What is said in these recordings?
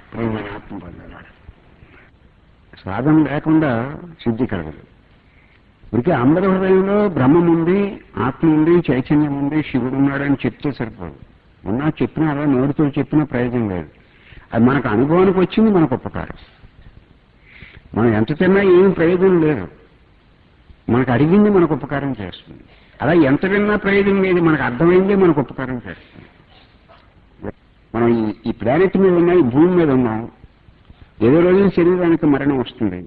ప్రేమ ఆత్మ పొందన్నాడు సాధన లేకుండా సిద్ధి కలగదు ఇక అందరి హృదయంలో బ్రహ్మం ఉంది ఆత్మ ఉంది చైతన్యం ఉంది శివుడు ఉన్నాడని చెప్తే సరిపోదు ఉన్నా చెప్పినా అలా నోటితో చెప్పినా ప్రయోజనం లేదు అది మనకు అనుభవానికి వచ్చింది మనకు ఉపకారం మనం ఎంత తిన్నా ఏం ప్రయోజనం లేదు మనకు అడిగింది మనకు ఉపకారం చేస్తుంది అలా ఎంత విన్నా ప్రయోజనం లేదు మనకు అర్థమైందే మనకు ఉపకారం చేస్తుంది మనం ఈ ఈ ప్లానెట్ మీద ఉన్న ఈ భూమి మీద ఉన్నాం ఏదో రోజు శరీరానికి మరణం వస్తుంది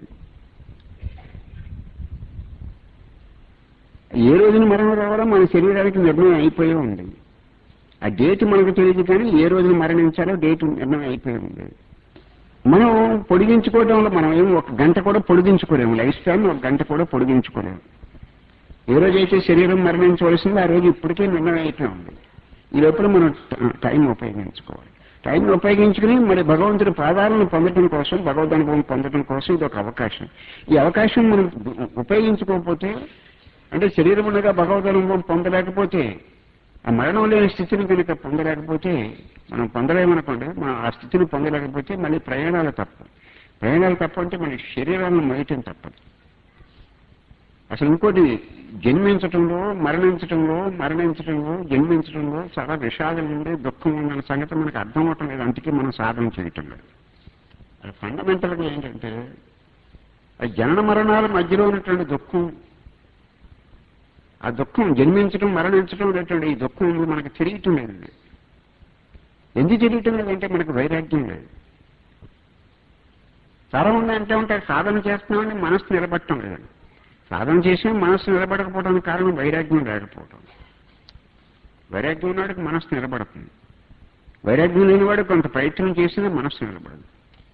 ఏ రోజున మరణం రావడం మన శరీరానికి నిర్ణయం అయిపోయి ఉంది ఆ డేట్ మనకు తెలియదు కానీ ఏ రోజున మరణించాలో డేట్ నిర్ణయం అయిపోయి ఉంది మనం పొడిగించుకోవడంలో మనం ఏం ఒక గంట కూడా పొడిగించుకోలేము లైఫ్ స్పాన్ ఒక గంట కూడా పొడిగించుకోలేము ఏ రోజైతే శరీరం మరణించవలసిందో ఆ రోజు ఇప్పటికే నిర్ణయం అయిపోయి ఉంది ఈ లోపల మనం ట- టైం ఉపయోగించుకోవాలి టైం ఉపయోగించుకుని మరి భగవంతుడి పాదాలను పొందడం కోసం భగవద్ అనుభవం పొందడం కోసం ఇది ఒక అవకాశం ఈ అవకాశం మనం ఉపయోగించుకోకపోతే అంటే శరీరం ఉండగా భగవద్ అనుభవం పొందలేకపోతే ఆ మరణం లేని స్థితిని కనుక పొందలేకపోతే మనం పొందలేమనుకోండి మనం ఆ స్థితిని పొందలేకపోతే మళ్ళీ ప్రయాణాలు తప్ప ప్రయాణాలు తప్ప అంటే మన శరీరాలను మోయటం తప్పదు అసలు ఇంకోటి జన్మించటంలో మరణించటంలో మరణించటంలో జన్మించటంలో చాలా విషాదం ఉంది దుఃఖం ఉందన్న సంగతి మనకు అర్థం అవటం లేదు అందుకే మనం సాధన చేయటం లేదు అది ఫండమెంటల్గా ఏంటంటే ఆ జనన మరణాల మధ్యలో ఉన్నటువంటి దుఃఖం ఆ దుఃఖం జన్మించడం మరణించడం అనేటువంటి ఈ దుఃఖం ఉంది మనకు తెలియటం లేదు ఎందుకు తెలియటం లేదంటే మనకు వైరాగ్యం లేదు చాలా మంది అంటే ఉంటారు సాధన చేస్తున్నామని మనసు నిలబట్టడం లేదు సాధన చేసినా మనసు నిలబడకపోవడానికి కారణం వైరాగ్యం లేకపోవడం వైరాగ్యం ఉన్నవాడికి మనసు నిలబడుతుంది వైరాగ్యం లేనివాడు కొంత ప్రయత్నం చేసినా మనసు నిలబడదు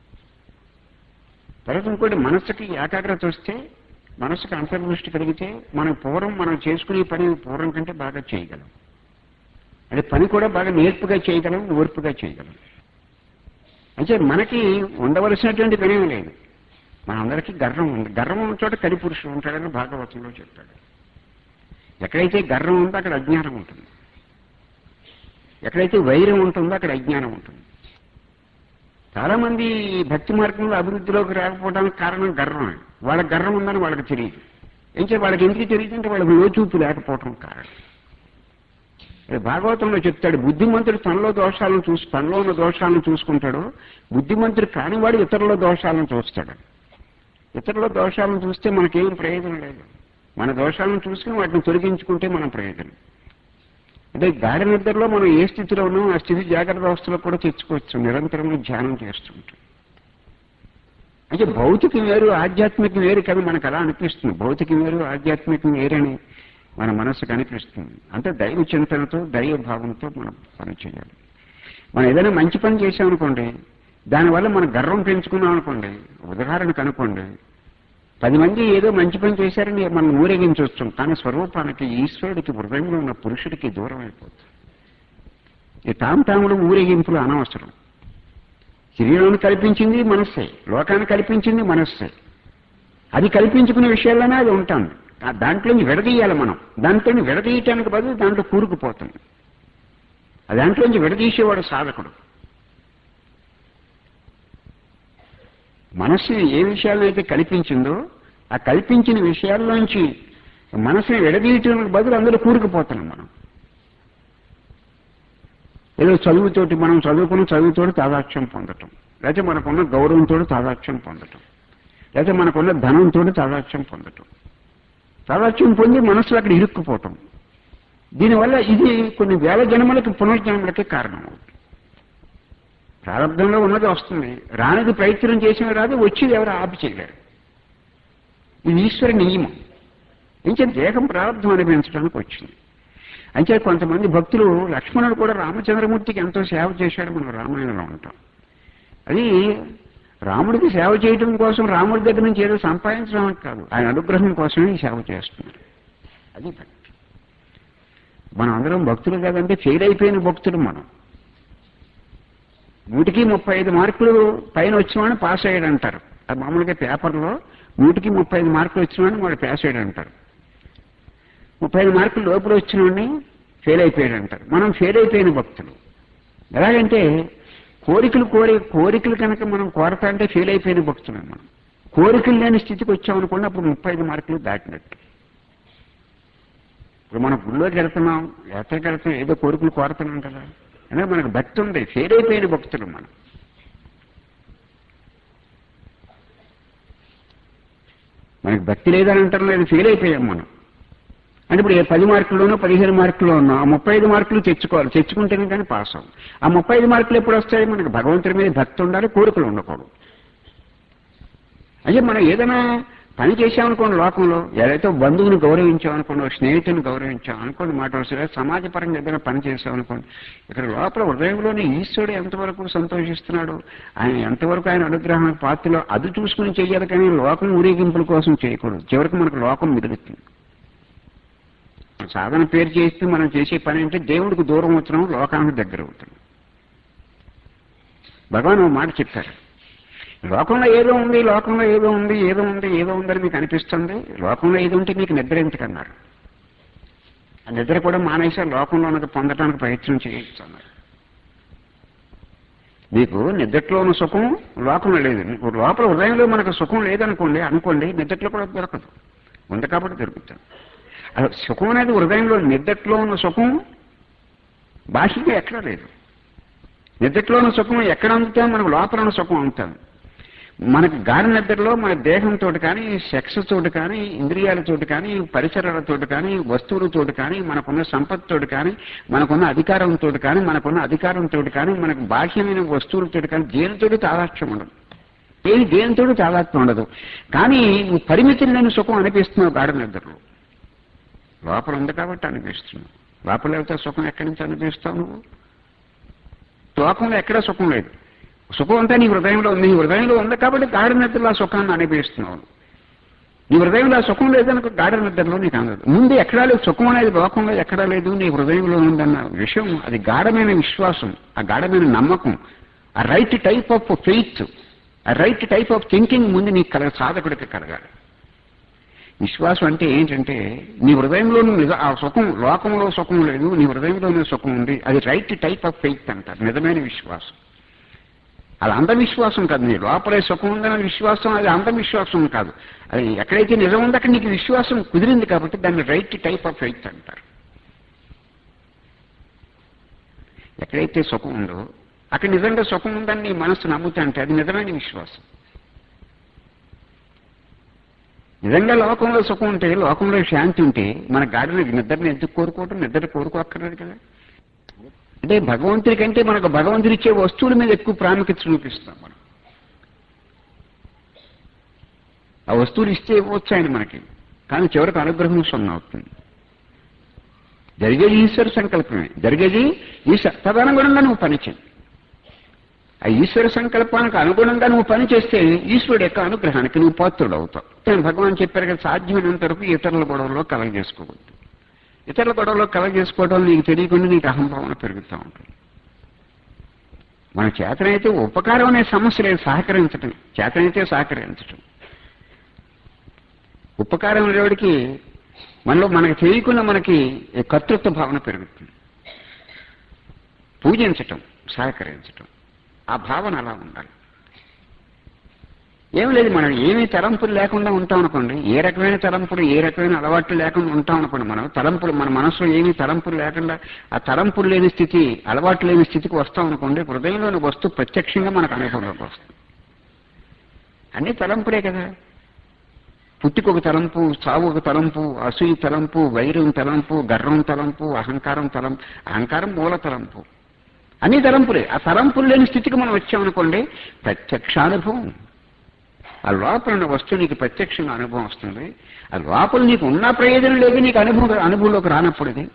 తర్వాత ఇంకోటి మనస్సుకి ఏకాగ్రత వస్తే మనసుకు అంతర్దృష్టి కలిగితే మనం పూర్వం మనం చేసుకునే పని పూర్వం కంటే బాగా చేయగలం అంటే పని కూడా బాగా నేర్పుగా చేయగలం ఓర్పుగా చేయగలం అంటే మనకి ఉండవలసినటువంటి పని ఏమీ లేదు మనందరికీ గర్వం ఉంది గర్వం ఉన్న చోట కలిపురుషుడు ఉంటాడని భాగవతంలో చెప్పాడు ఎక్కడైతే గర్వం ఉందో అక్కడ అజ్ఞానం ఉంటుంది ఎక్కడైతే వైరం ఉంటుందో అక్కడ అజ్ఞానం ఉంటుంది చాలా మంది ఈ భక్తి మార్గంలో అభివృద్ధిలోకి రాకపోవడానికి కారణం గర్వమే వాళ్ళ గర్వం ఉందని వాళ్ళకి తెలియదు ఏంచే వాళ్ళకి ఎందుకు తెలియదు అంటే వాళ్ళకి లోచూపు లేకపోవటం కారణం ఇది భాగవతంలో చెప్తాడు బుద్ధిమంతుడు తనలో దోషాలను చూసి తనలో ఉన్న దోషాలను చూసుకుంటాడు బుద్ధిమంతుడు కానివాడు ఇతరుల దోషాలను చూస్తాడు ఇతరుల దోషాలను చూస్తే మనకేం ప్రయోజనం లేదు మన దోషాలను చూసుకుని వాటిని తొలగించుకుంటే మన ప్రయోజనం అంటే గాఢ నిద్రలో మనం ఏ స్థితిలో ఉన్నాం ఆ స్థితి జాగ్రత్త అవస్థలో కూడా తెచ్చుకోవచ్చు నిరంతరం ధ్యానం చేస్తుంటాం అంటే భౌతికం వేరు ఆధ్యాత్మికం వేరు కానీ మనకు అలా అనిపిస్తుంది భౌతికం వేరు ఆధ్యాత్మికం వేరని మన మనసుకు అనిపిస్తుంది అంటే దైవ చింతనతో దైవ భావంతో మనం పని చేయాలి మనం ఏదైనా మంచి పని చేసామనుకోండి దానివల్ల మన గర్వం పెంచుకున్నాం అనుకోండి ఉదాహరణకు అనుకోండి పది మంది ఏదో మంచి పని చేశారని మనం ఊరేగించవచ్చు కానీ స్వరూపానికి ఈశ్వరుడికి హృదయంలో ఉన్న పురుషుడికి దూరం అయిపోతుంది ఈ తాము తాముడు ఊరేగింపులు అనవసరం శరీరాన్ని కల్పించింది మనస్సే లోకాన్ని కల్పించింది మనస్సే అది కల్పించుకునే విషయాల్లోనే అది ఉంటాను ఆ దాంట్లోని విడదీయాలి మనం దాంట్లోని విడదీయటానికి బదులు దాంట్లో కూరుకుపోతుంది ఆ దాంట్లోంచి విడదీసేవాడు సాధకుడు మనస్సు ఏ విషయాలనైతే కల్పించిందో ఆ కల్పించిన విషయాల్లోంచి మనసుని విడదీయటానికి బదులు అందులో కూరుకుపోతున్నాం మనం ఏదో చదువుతోటి మనం చదువుకున్న చదువుతోటి తాదాక్ష్యం పొందటం లేకపోతే మనకున్న గౌరవంతో తాదాక్ష్యం పొందటం లేకపోతే మనకున్న ధనంతో తాదాక్ష్యం పొందటం తాదాక్ష్యం పొంది మనసులో అక్కడ ఇరుక్కుపోవటం దీనివల్ల ఇది కొన్ని వేల జన్మలకి పునర్జన్మలకి కారణం అవుతుంది ప్రారంభంలో ఉన్నది వస్తుంది రానిది ప్రయత్నం చేసిన రాదు వచ్చేది ఎవరు ఆపి చేయలేరు ఇది ఈశ్వర నియమం ఇంకే దేహం ప్రారంభం అనిపించడానికి వచ్చింది అంటే కొంతమంది భక్తులు లక్ష్మణుడు కూడా రామచంద్రమూర్తికి ఎంతో సేవ చేశాడు మనం రామాయణంలో ఉంటాం అది రాముడికి సేవ చేయడం కోసం రాముడి దగ్గర నుంచి ఏదో సంపాదించడం కాదు ఆయన అనుగ్రహం కోసమే ఈ సేవ చేస్తున్నారు అది భక్తి మనం అందరం భక్తులు కాదంటే ఫెయిల్ అయిపోయిన భక్తులు మనం నూటికి ముప్పై ఐదు మార్కులు పైన వచ్చినవాడిని పాస్ అయ్యాడు అంటారు అది మామూలుగా పేపర్లో నూటికి ముప్పై ఐదు మార్కులు వచ్చినవాడిని వాడు పాస్ అయ్యాడు అంటారు ముప్పై ఐదు మార్కులు లోపల వచ్చినవాడిని ఫెయిల్ అయిపోయాడు అంటారు మనం ఫెయిల్ అయిపోయిన భక్తులు ఎలాగంటే కోరికలు కోరి కోరికలు కనుక మనం కోరతా అంటే ఫెయిల్ అయిపోయిన భక్తులు మనం కోరికలు లేని స్థితికి వచ్చామనుకోండి అప్పుడు ముప్పై ఐదు మార్కులు దాటినట్టు ఇప్పుడు మనం గుళ్ళోకి వెళ్తున్నాం యాత్రకి వెళ్తున్నాం ఏదో కోరికలు కోరుతున్నాం కదా అంటే మనకు భక్తి ఉంది ఫెయిల్ అయిపోయిన భక్తులు మనం మనకి భక్తి లేదని అంటారు లేదు ఫెయిల్ అయిపోయాం మనం అంటే ఇప్పుడు ఏ పది మార్కుల్లోనో పదిహేను మార్కుల్లో ఉన్నాం ఆ ముప్పై ఐదు మార్కులు తెచ్చుకోవాలి తెచ్చుకుంటేనే కానీ పాస్ అవ్వం ఆ ముప్పై ఐదు మార్కులు ఎప్పుడు వస్తాయి మనకి భగవంతుడి మీద భక్తి ఉండాలి కోరికలు ఉండకూడదు అంటే మనం ఏదైనా పని చేసామనుకోండి లోకంలో ఏదైతే బంధువుని గౌరవించామనుకోండి ఒక స్నేహితుని గౌరవించాం అనుకోండి మాట వస్తే సమాజపరంగా ఏదైనా పని చేసామనుకోండి ఇక్కడ లోపల హృదయంలోని ఈశ్వరుడు ఎంతవరకు సంతోషిస్తున్నాడు ఆయన ఎంతవరకు ఆయన అనుగ్రహం పాత్రలో అది చూసుకుని చెయ్యాలి కానీ లోకం ఊరేగింపుల కోసం చేయకూడదు చివరికి మనకు లోకం మిగులుతుంది సాధన పేరు చేస్తే మనం చేసే పని అంటే దేవుడికి దూరం అవుతున్నాం లోకానికి దగ్గర అవుతున్నాం భగవాన్ ఓ మాట చెప్పారు లోకంలో ఏదో ఉంది లోకంలో ఏదో ఉంది ఏదో ఉంది ఏదో ఉందని మీకు అనిపిస్తుంది లోకంలో ఏదో ఉంటే మీకు నిద్ర ఎందుకన్నారు ఆ నిద్ర కూడా మానేసి ఆ లోకంలో ఉన్నది పొందడానికి ప్రయత్నం చేయొచ్చు అన్నారు మీకు నిద్రలో ఉన్న సుఖం లోకంలో లేదు మీకు లోపల హృదయంలో మనకు సుఖం లేదనుకోండి అనుకోండి నిద్రలో కూడా దొరకదు ఉంది కాబట్టి దొరుకుతుంది అసలు సుఖం అనేది హృదయంలో నిద్రలో ఉన్న సుఖం బాహ్యంగా ఎక్కడ లేదు నిద్రలో ఉన్న సుఖం ఎక్కడ అందుతాం మనకు లోపల ఉన్న సుఖం అందుతాం మనకి గాఢ నిద్రలో మన దేహంతో కానీ సెక్స్ తోటి కానీ ఇంద్రియాలతోటి కానీ పరిసరాలతోటి కానీ వస్తువులతోటి కానీ మనకున్న సంపత్తితోటి కానీ మనకున్న అధికారంతో కానీ మనకున్న అధికారంతో కానీ మనకు బాహ్యమైన వస్తువులతోటి కానీ దేనితోటి తాదాత్యం ఉండదు ఏది దేనితోటి తాదాత్యం ఉండదు కానీ నువ్వు పరిమితి లేని సుఖం అనిపిస్తున్నావు గాఢ నిద్రలో లోపల ఉంది కాబట్టి అనిపిస్తున్నావు లోపల వెళ్తే సుఖం ఎక్కడి నుంచి అనిపిస్తావు నువ్వు లోకంలో ఎక్కడా సుఖం లేదు సుఖం అంతా నీ హృదయంలో ఉంది నీ హృదయంలో ఉంది కాబట్టి గాఢ నిద్రలో ఆ సుఖాన్ని అనిపిస్తున్నావు నీ హృదయంలో ఆ సుఖం లేదనుకో గాఢ నిద్రలో నీకు అందదు ముందు ఎక్కడా లేదు సుఖం అనేది లోకంలో ఎక్కడా లేదు నీ హృదయంలో ఉందన్న విషయం అది గాఢమైన విశ్వాసం ఆ గాఢమైన నమ్మకం ఆ రైట్ టైప్ ఆఫ్ ఫెయిత్ ఆ రైట్ టైప్ ఆఫ్ థింకింగ్ ముందు నీకు కలగ సాధకుడికి కలగాలి విశ్వాసం అంటే ఏంటంటే నీ హృదయంలో నిజ- ఆ సుఖం లోకంలో సుఖం లేదు నీ హృదయంలోనే సుఖం ఉంది అది రైట్ టైప్ ఆఫ్ ఫెయిత్ అంటారు నిజమైన విశ్వాసం అది అంధవిశ్వాసం కాదు నీ లోపలే సుఖం ఉందన్న విశ్వాసం అది అంధవిశ్వాసం కాదు అది ఎక్కడైతే నిజం ఉందో అక్కడ నీకు విశ్వాసం కుదిరింది కాబట్టి దాన్ని రైట్ టైప్ ఆఫ్ ఫెయిత్ అంటారు ఎక్కడైతే సుఖం ఉందో అక్కడ నిజంగా సుఖం ఉందని నీ మనస్సు నమ్ముతా అంటే అది నిజమైన విశ్వాసం నిజంగా లోకంలో సుఖం ఉంటే లోకంలో శాంతి ఉంటే మన గాడిని నిద్రని ఎందుకు కోరుకోవటం నిద్ర కోరుకోక్కర్లేదు కదా అంటే భగవంతుడి కంటే మనకు భగవంతుడు ఇచ్చే వస్తువుల మీద ఎక్కువ ప్రాముఖ్యత చూపిస్తాం మనం ఆ వస్తువులు ఇస్తే ఇవ్వచ్చు ఆయన మనకి కానీ చివరికి అనుగ్రహం సున్నా అవుతుంది జరిగేది ఈశ్వర సంకల్పమే జరిగేది ఈశ్వర తదనుగుణంగా నువ్వు పని చేయి ఆ ఈశ్వర సంకల్పానికి అనుగుణంగా నువ్వు పని చేస్తే ఈశ్వరుడు యొక్క అనుగ్రహానికి నువ్వు పాత్రుడు అవుతావు నేను భగవాన్ చెప్పారు కదా సాధ్యమైనంత వరకు ఇతరుల గొడవలో కలగ చేసుకోవద్దు ఇతరుల గొడవలో కలగ చేసుకోవడం నీకు తెలియకుండా నీకు అహంభావన పెరుగుతూ ఉంటుంది మన చేతనైతే ఉపకారం అనే సమస్య లేదు సహకరించటం చేతనైతే సహకరించటం ఉపకారం అనేవాడికి మనలో మనకు తెలియకుండా మనకి ఈ కర్తృత్వ భావన పెరుగుతుంది పూజించటం సహకరించటం ఆ భావన అలా ఉండాలి ఏం లేదు మనం ఏమీ తలంపులు లేకుండా ఉంటాం అనుకోండి ఏ రకమైన తలంపులు ఏ రకమైన అలవాట్లు లేకుండా ఉంటాం అనుకోండి మనం తలంపులు మన మనసులో ఏమీ తలంపులు లేకుండా ఆ తలంపులు లేని స్థితి అలవాట్లు లేని స్థితికి వస్తాం అనుకోండి హృదయంలోని వస్తువు ప్రత్యక్షంగా మనకు అనుభవంలోకి వస్తుంది అన్ని తలంపులే కదా పుట్టుకు ఒక తలంపు చావు ఒక తలంపు అసూయి తలంపు వైరం తలంపు గర్వం తలంపు అహంకారం తలం అహంకారం మూల తలంపు అన్ని తలంపులే ఆ తలంపులు లేని స్థితికి మనం వచ్చామనుకోండి ప్రత్యక్షానుభవం ఆ లోపల ఉన్న వస్తువు నీకు ప్రత్యక్షంగా అనుభవం వస్తుంది ఆ లోపల నీకు ఉన్న ప్రయోజనం లేదు నీకు అనుభవం అనుభవంలోకి రానప్పుడు ఇది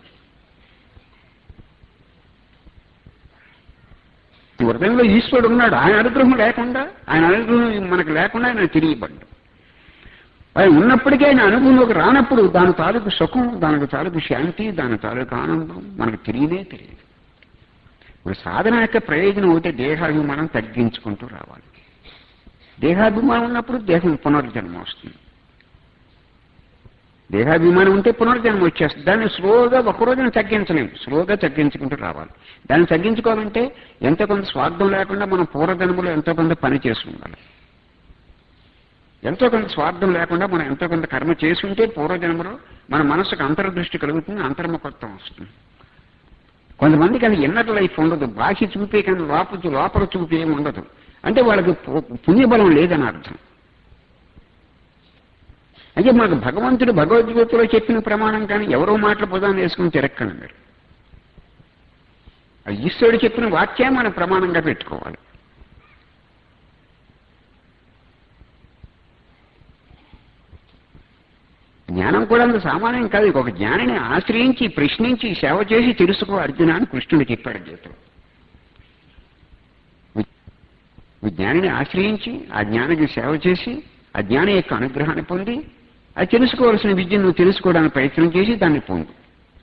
ఈ హృదయంలో ఈశ్వరుడు ఉన్నాడు ఆయన అనుగ్రహం లేకుండా ఆయన అనుగ్రహం మనకు లేకుండా ఆయన తిరిగిపడ్డు ఆయన ఉన్నప్పటికీ ఆయన అనుభవంలోకి రానప్పుడు దాని తాలూకు సుఖం దానికి తాలూకు శాంతి దాని తాలూకు ఆనందం మనకు తెలియనే తెలియదు ఇప్పుడు సాధన యొక్క ప్రయోజనం ఒకటి దేహాభిమానం తగ్గించుకుంటూ రావాలి దేహాభిమానం ఉన్నప్పుడు దేహం పునర్జన్మ వస్తుంది దేహాభిమానం ఉంటే పునర్జన్మ వచ్చేస్తుంది దాన్ని స్లోగా ఒక రోజున తగ్గించలేం స్లోగా తగ్గించుకుంటూ రావాలి దాన్ని తగ్గించుకోవాలంటే ఎంతో కొంత స్వార్థం లేకుండా మనం పూర్వజన్మలో ఎంతో కొంత పని చేసుకుండాలి ఎంతో కొంత స్వార్థం లేకుండా మనం ఎంతో కొంత కర్మ చేసుకుంటే పూర్వజన్మలో మన మనసుకు అంతర్దృష్టి కలుగుతుంది అంతర్ముఖత్వం వస్తుంది కొంతమందికి అది ఇన్నర్ లైఫ్ ఉండదు బాహ్య చూపే కానీ లోపల లోపల చూపే ఏమి ఉండదు అంటే వాళ్ళకి పు- పుణ్యబలం లేదని అర్థం అయితే మనకు భగవంతుడు భగవద్గీతలో చెప్పిన ప్రమాణం కానీ ఎవరో మాటలు ప్రధానం వేసుకుని తిరక్కండి మీరు ఆ ఈశ్వరుడు చెప్పిన వాక్యం మనం ప్రమాణంగా పెట్టుకోవాలి జ్ఞానం కూడా అంత సామాన్యం కాదు ఒక జ్ఞానిని ఆశ్రయించి ప్రశ్నించి సేవ చేసి తెలుసుకో అర్జున అని కృష్ణుడు చెప్పాడు గీతలో ఈ జ్ఞానిని ఆశ్రయించి ఆ జ్ఞానికి సేవ చేసి ఆ జ్ఞాని యొక్క అనుగ్రహాన్ని పొంది అది తెలుసుకోవాల్సిన విద్యను నువ్వు తెలుసుకోవడానికి ప్రయత్నం చేసి దాన్ని పొందు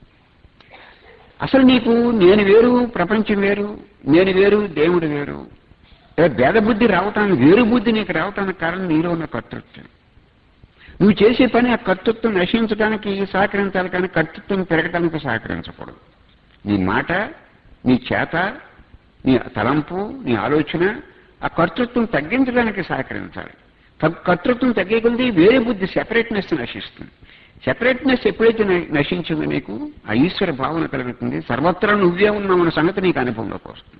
అసలు నీకు నేను వేరు ప్రపంచం వేరు నేను వేరు దేవుడు వేరు ఏ భేద బుద్ధి రావటానికి వేరు బుద్ధి నీకు రావటానికి కారణం నీలో ఉన్న కర్తృత్వం నువ్వు చేసే పని ఆ కర్తృత్వం నశించడానికి సహకరించాలి కానీ కర్తృత్వం పెరగడానికి సహకరించకూడదు నీ మాట నీ చేత నీ తలంపు నీ ఆలోచన ఆ కర్తృత్వం తగ్గించడానికి సహకరించాలి తగ్- కర్తృత్వం తగ్గే కొద్దీ వేరే బుద్ధి సెపరేట్నెస్ నశిస్తుంది సెపరేట్నెస్ ఎప్పుడైతే న- నశించిందో నీకు ఆ ఈశ్వర భావన కలుగుతుంది సర్వత్రా నువ్వే ఉన్నామన్న సంగతి నీకు అనుభవంలోకి వస్తుంది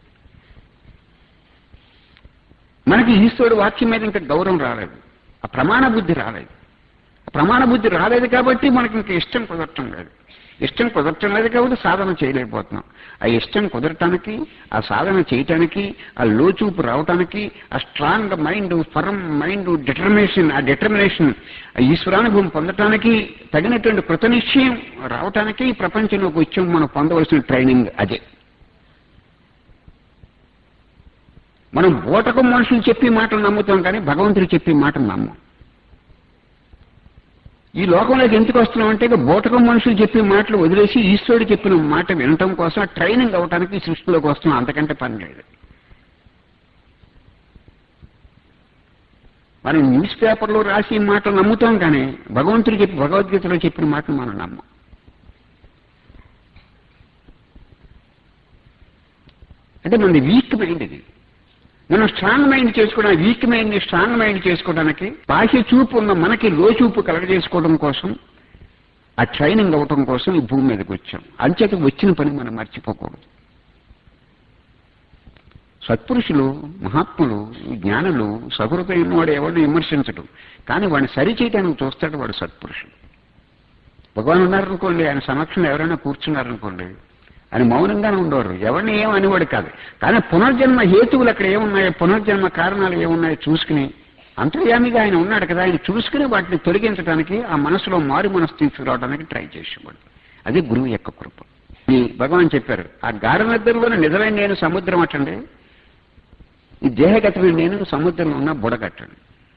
మనకి ఈశ్వరుడు వాక్యం మీద ఇంకా గౌరవం రాలేదు ఆ ప్రమాణ బుద్ధి రాలేదు ఆ ప్రమాణ బుద్ధి రాలేదు కాబట్టి మనకి ఇంకా ఇష్టం కుదరటం లేదు ఇష్టం కుదరటం లేదు కాబట్టి సాధన చేయలేకపోతున్నాం ఆ ఇష్టం కుదరటానికి ఆ సాధన చేయటానికి ఆ లోచూపు రావటానికి ఆ strong mind firm mind determination ఆ డిటర్మినేషన్ ఆ ఈశ్వరానుభవం పొందటానికి తగినటువంటి కృతనిశ్చయం రావటానికి ఈ ప్రపంచంలోకి వచ్చి మనం పొందవలసిన ట్రైనింగ్ అదే మనం బోటకం మనుషులు చెప్పి మాటలు నమ్ముతాం కానీ భగవంతుడు చెప్పి మాటలు నమ్మం ఈ లోకంలోకి ఎందుకు వస్తున్నాం అంటే ఇక బోటకం మనుషులు చెప్పే మాటలు వదిలేసి ఈశ్వరుడు చెప్పిన మాట వినటం కోసం ట్రైనింగ్ అవడానికి ఈ సృష్టిలోకి వస్తున్నాం అంతకంటే పని లేదు మనం న్యూస్ పేపర్లో రాసి ఈ మాటలు నమ్ముతాం కానీ భగవంతుడు చెప్పి భగవద్గీతలో చెప్పిన మాటలు మనం నమ్మం అంటే మనది వీక్ మైండ్ ఇది మనం స్ట్రాంగ్ మైండ్ చేసుకోవడానికి వీక్ మైండ్ ని స్ట్రాంగ్ మైండ్ చేసుకోవడానికి బాహ్య చూపు ఉన్న మనకి లో చూపు కలగజేసుకోవడం కోసం ఆ ట్రైనింగ్ అవ్వటం కోసం ఈ భూమి మీదకి వచ్చాం అంచేత వచ్చిన పని మనం మర్చిపోకూడదు సత్పురుషులు మహాత్ములు జ్ఞానులు సహృదయం వాడు ఎవరిని విమర్శించడు కానీ వాడిని సరి చేయడానికి చూస్తాడు వాడు సత్పురుషుడు భగవాన్ ఉన్నారనుకోండి ఆయన సమక్షంలో ఎవరైనా కూర్చున్నారనుకోండి ఆయన మౌనంగానే ఉండేవారు ఎవరిని ఏం అనేవాడు కాదు కానీ పునర్జన్మ హేతువులు అక్కడ ఏమున్నాయో పునర్జన్మ కారణాలు ఏమున్నాయో చూసుకుని అంతర్యామిగా ఆయన ఉన్నాడు కదా ఆయన చూసుకుని వాటిని తొలగించడానికి ఆ మనసులో మారు మనసు తీసుకురావడానికి ట్రై చేసేవాడు అది గురువు యొక్క కృప ఈ భగవాన్ చెప్పారు ఆ గాఢ నిద్రలోని నిజమైన నేను సముద్రం అట్టండి ఈ దేహగతమైన నేను సముద్రంలో ఉన్న బుడగట్టండి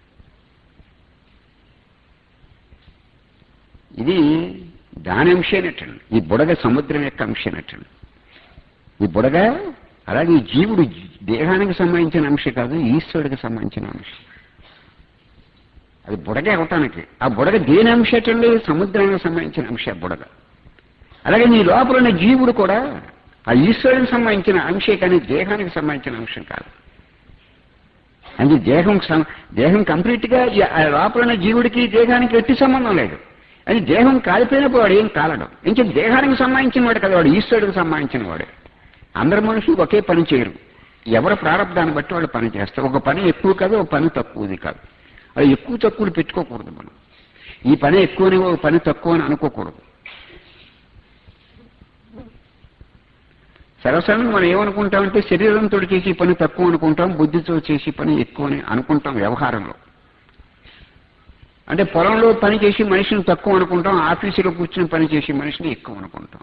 ఇది దాని అంశేనట్టండి ఈ బుడగ సముద్రం యొక్క అంశేనట్టండి ఈ బుడగ అలాగే ఈ జీవుడు దేహానికి సంబంధించిన అంశం కాదు ఈశ్వరుడికి సంబంధించిన అంశం అది బుడగ అవటానికి ఆ బుడగ దేని అంశటండి సముద్రానికి సంబంధించిన అంశ బుడగ అలాగే నీ లోపల ఉన్న జీవుడు కూడా ఆ ఈశ్వరునికి సంబంధించిన అంశే కానీ దేహానికి సంబంధించిన అంశం కాదు అంటే దేహం సం- దేహం కంప్లీట్ గా ఈ- ఆ లోపల ఉన్న జీవుడికి దేహానికి ఎట్టి సంబంధం లేదు అది దేహం కాలిపోయినప్పుడు వాడు ఏం కాలడం ఇంక దేహానికి సంబంధించిన వాడు కదా వాడు ఈశ్వరుడికి సంబంధించిన వాడే అందరు మనుషులు ఒకే పని చేయరు ఎవరి ప్రారంభాన్ని బట్టి వాళ్ళు పని చేస్తారు ఒక పని ఎక్కువ కాదు ఒక పని తక్కువది కాదు అది ఎక్కువ తక్కువలు పెట్టుకోకూడదు మనం ఈ పని ఎక్కువని ఒక పని తక్కువ అని అనుకోకూడదు సరసంగా మనం ఏమనుకుంటామంటే శరీరంతో చేసి పని తక్కువ అనుకుంటాం బుద్ధితో చేసి పని ఎక్కువ అని అనుకుంటాం వ్యవహారంలో అంటే పొలంలో పని చేసి మనిషిని తక్కువ అనుకుంటాం ఆఫీసులో కూర్చుని పని చేసి మనిషిని ఎక్కువ అనుకుంటాం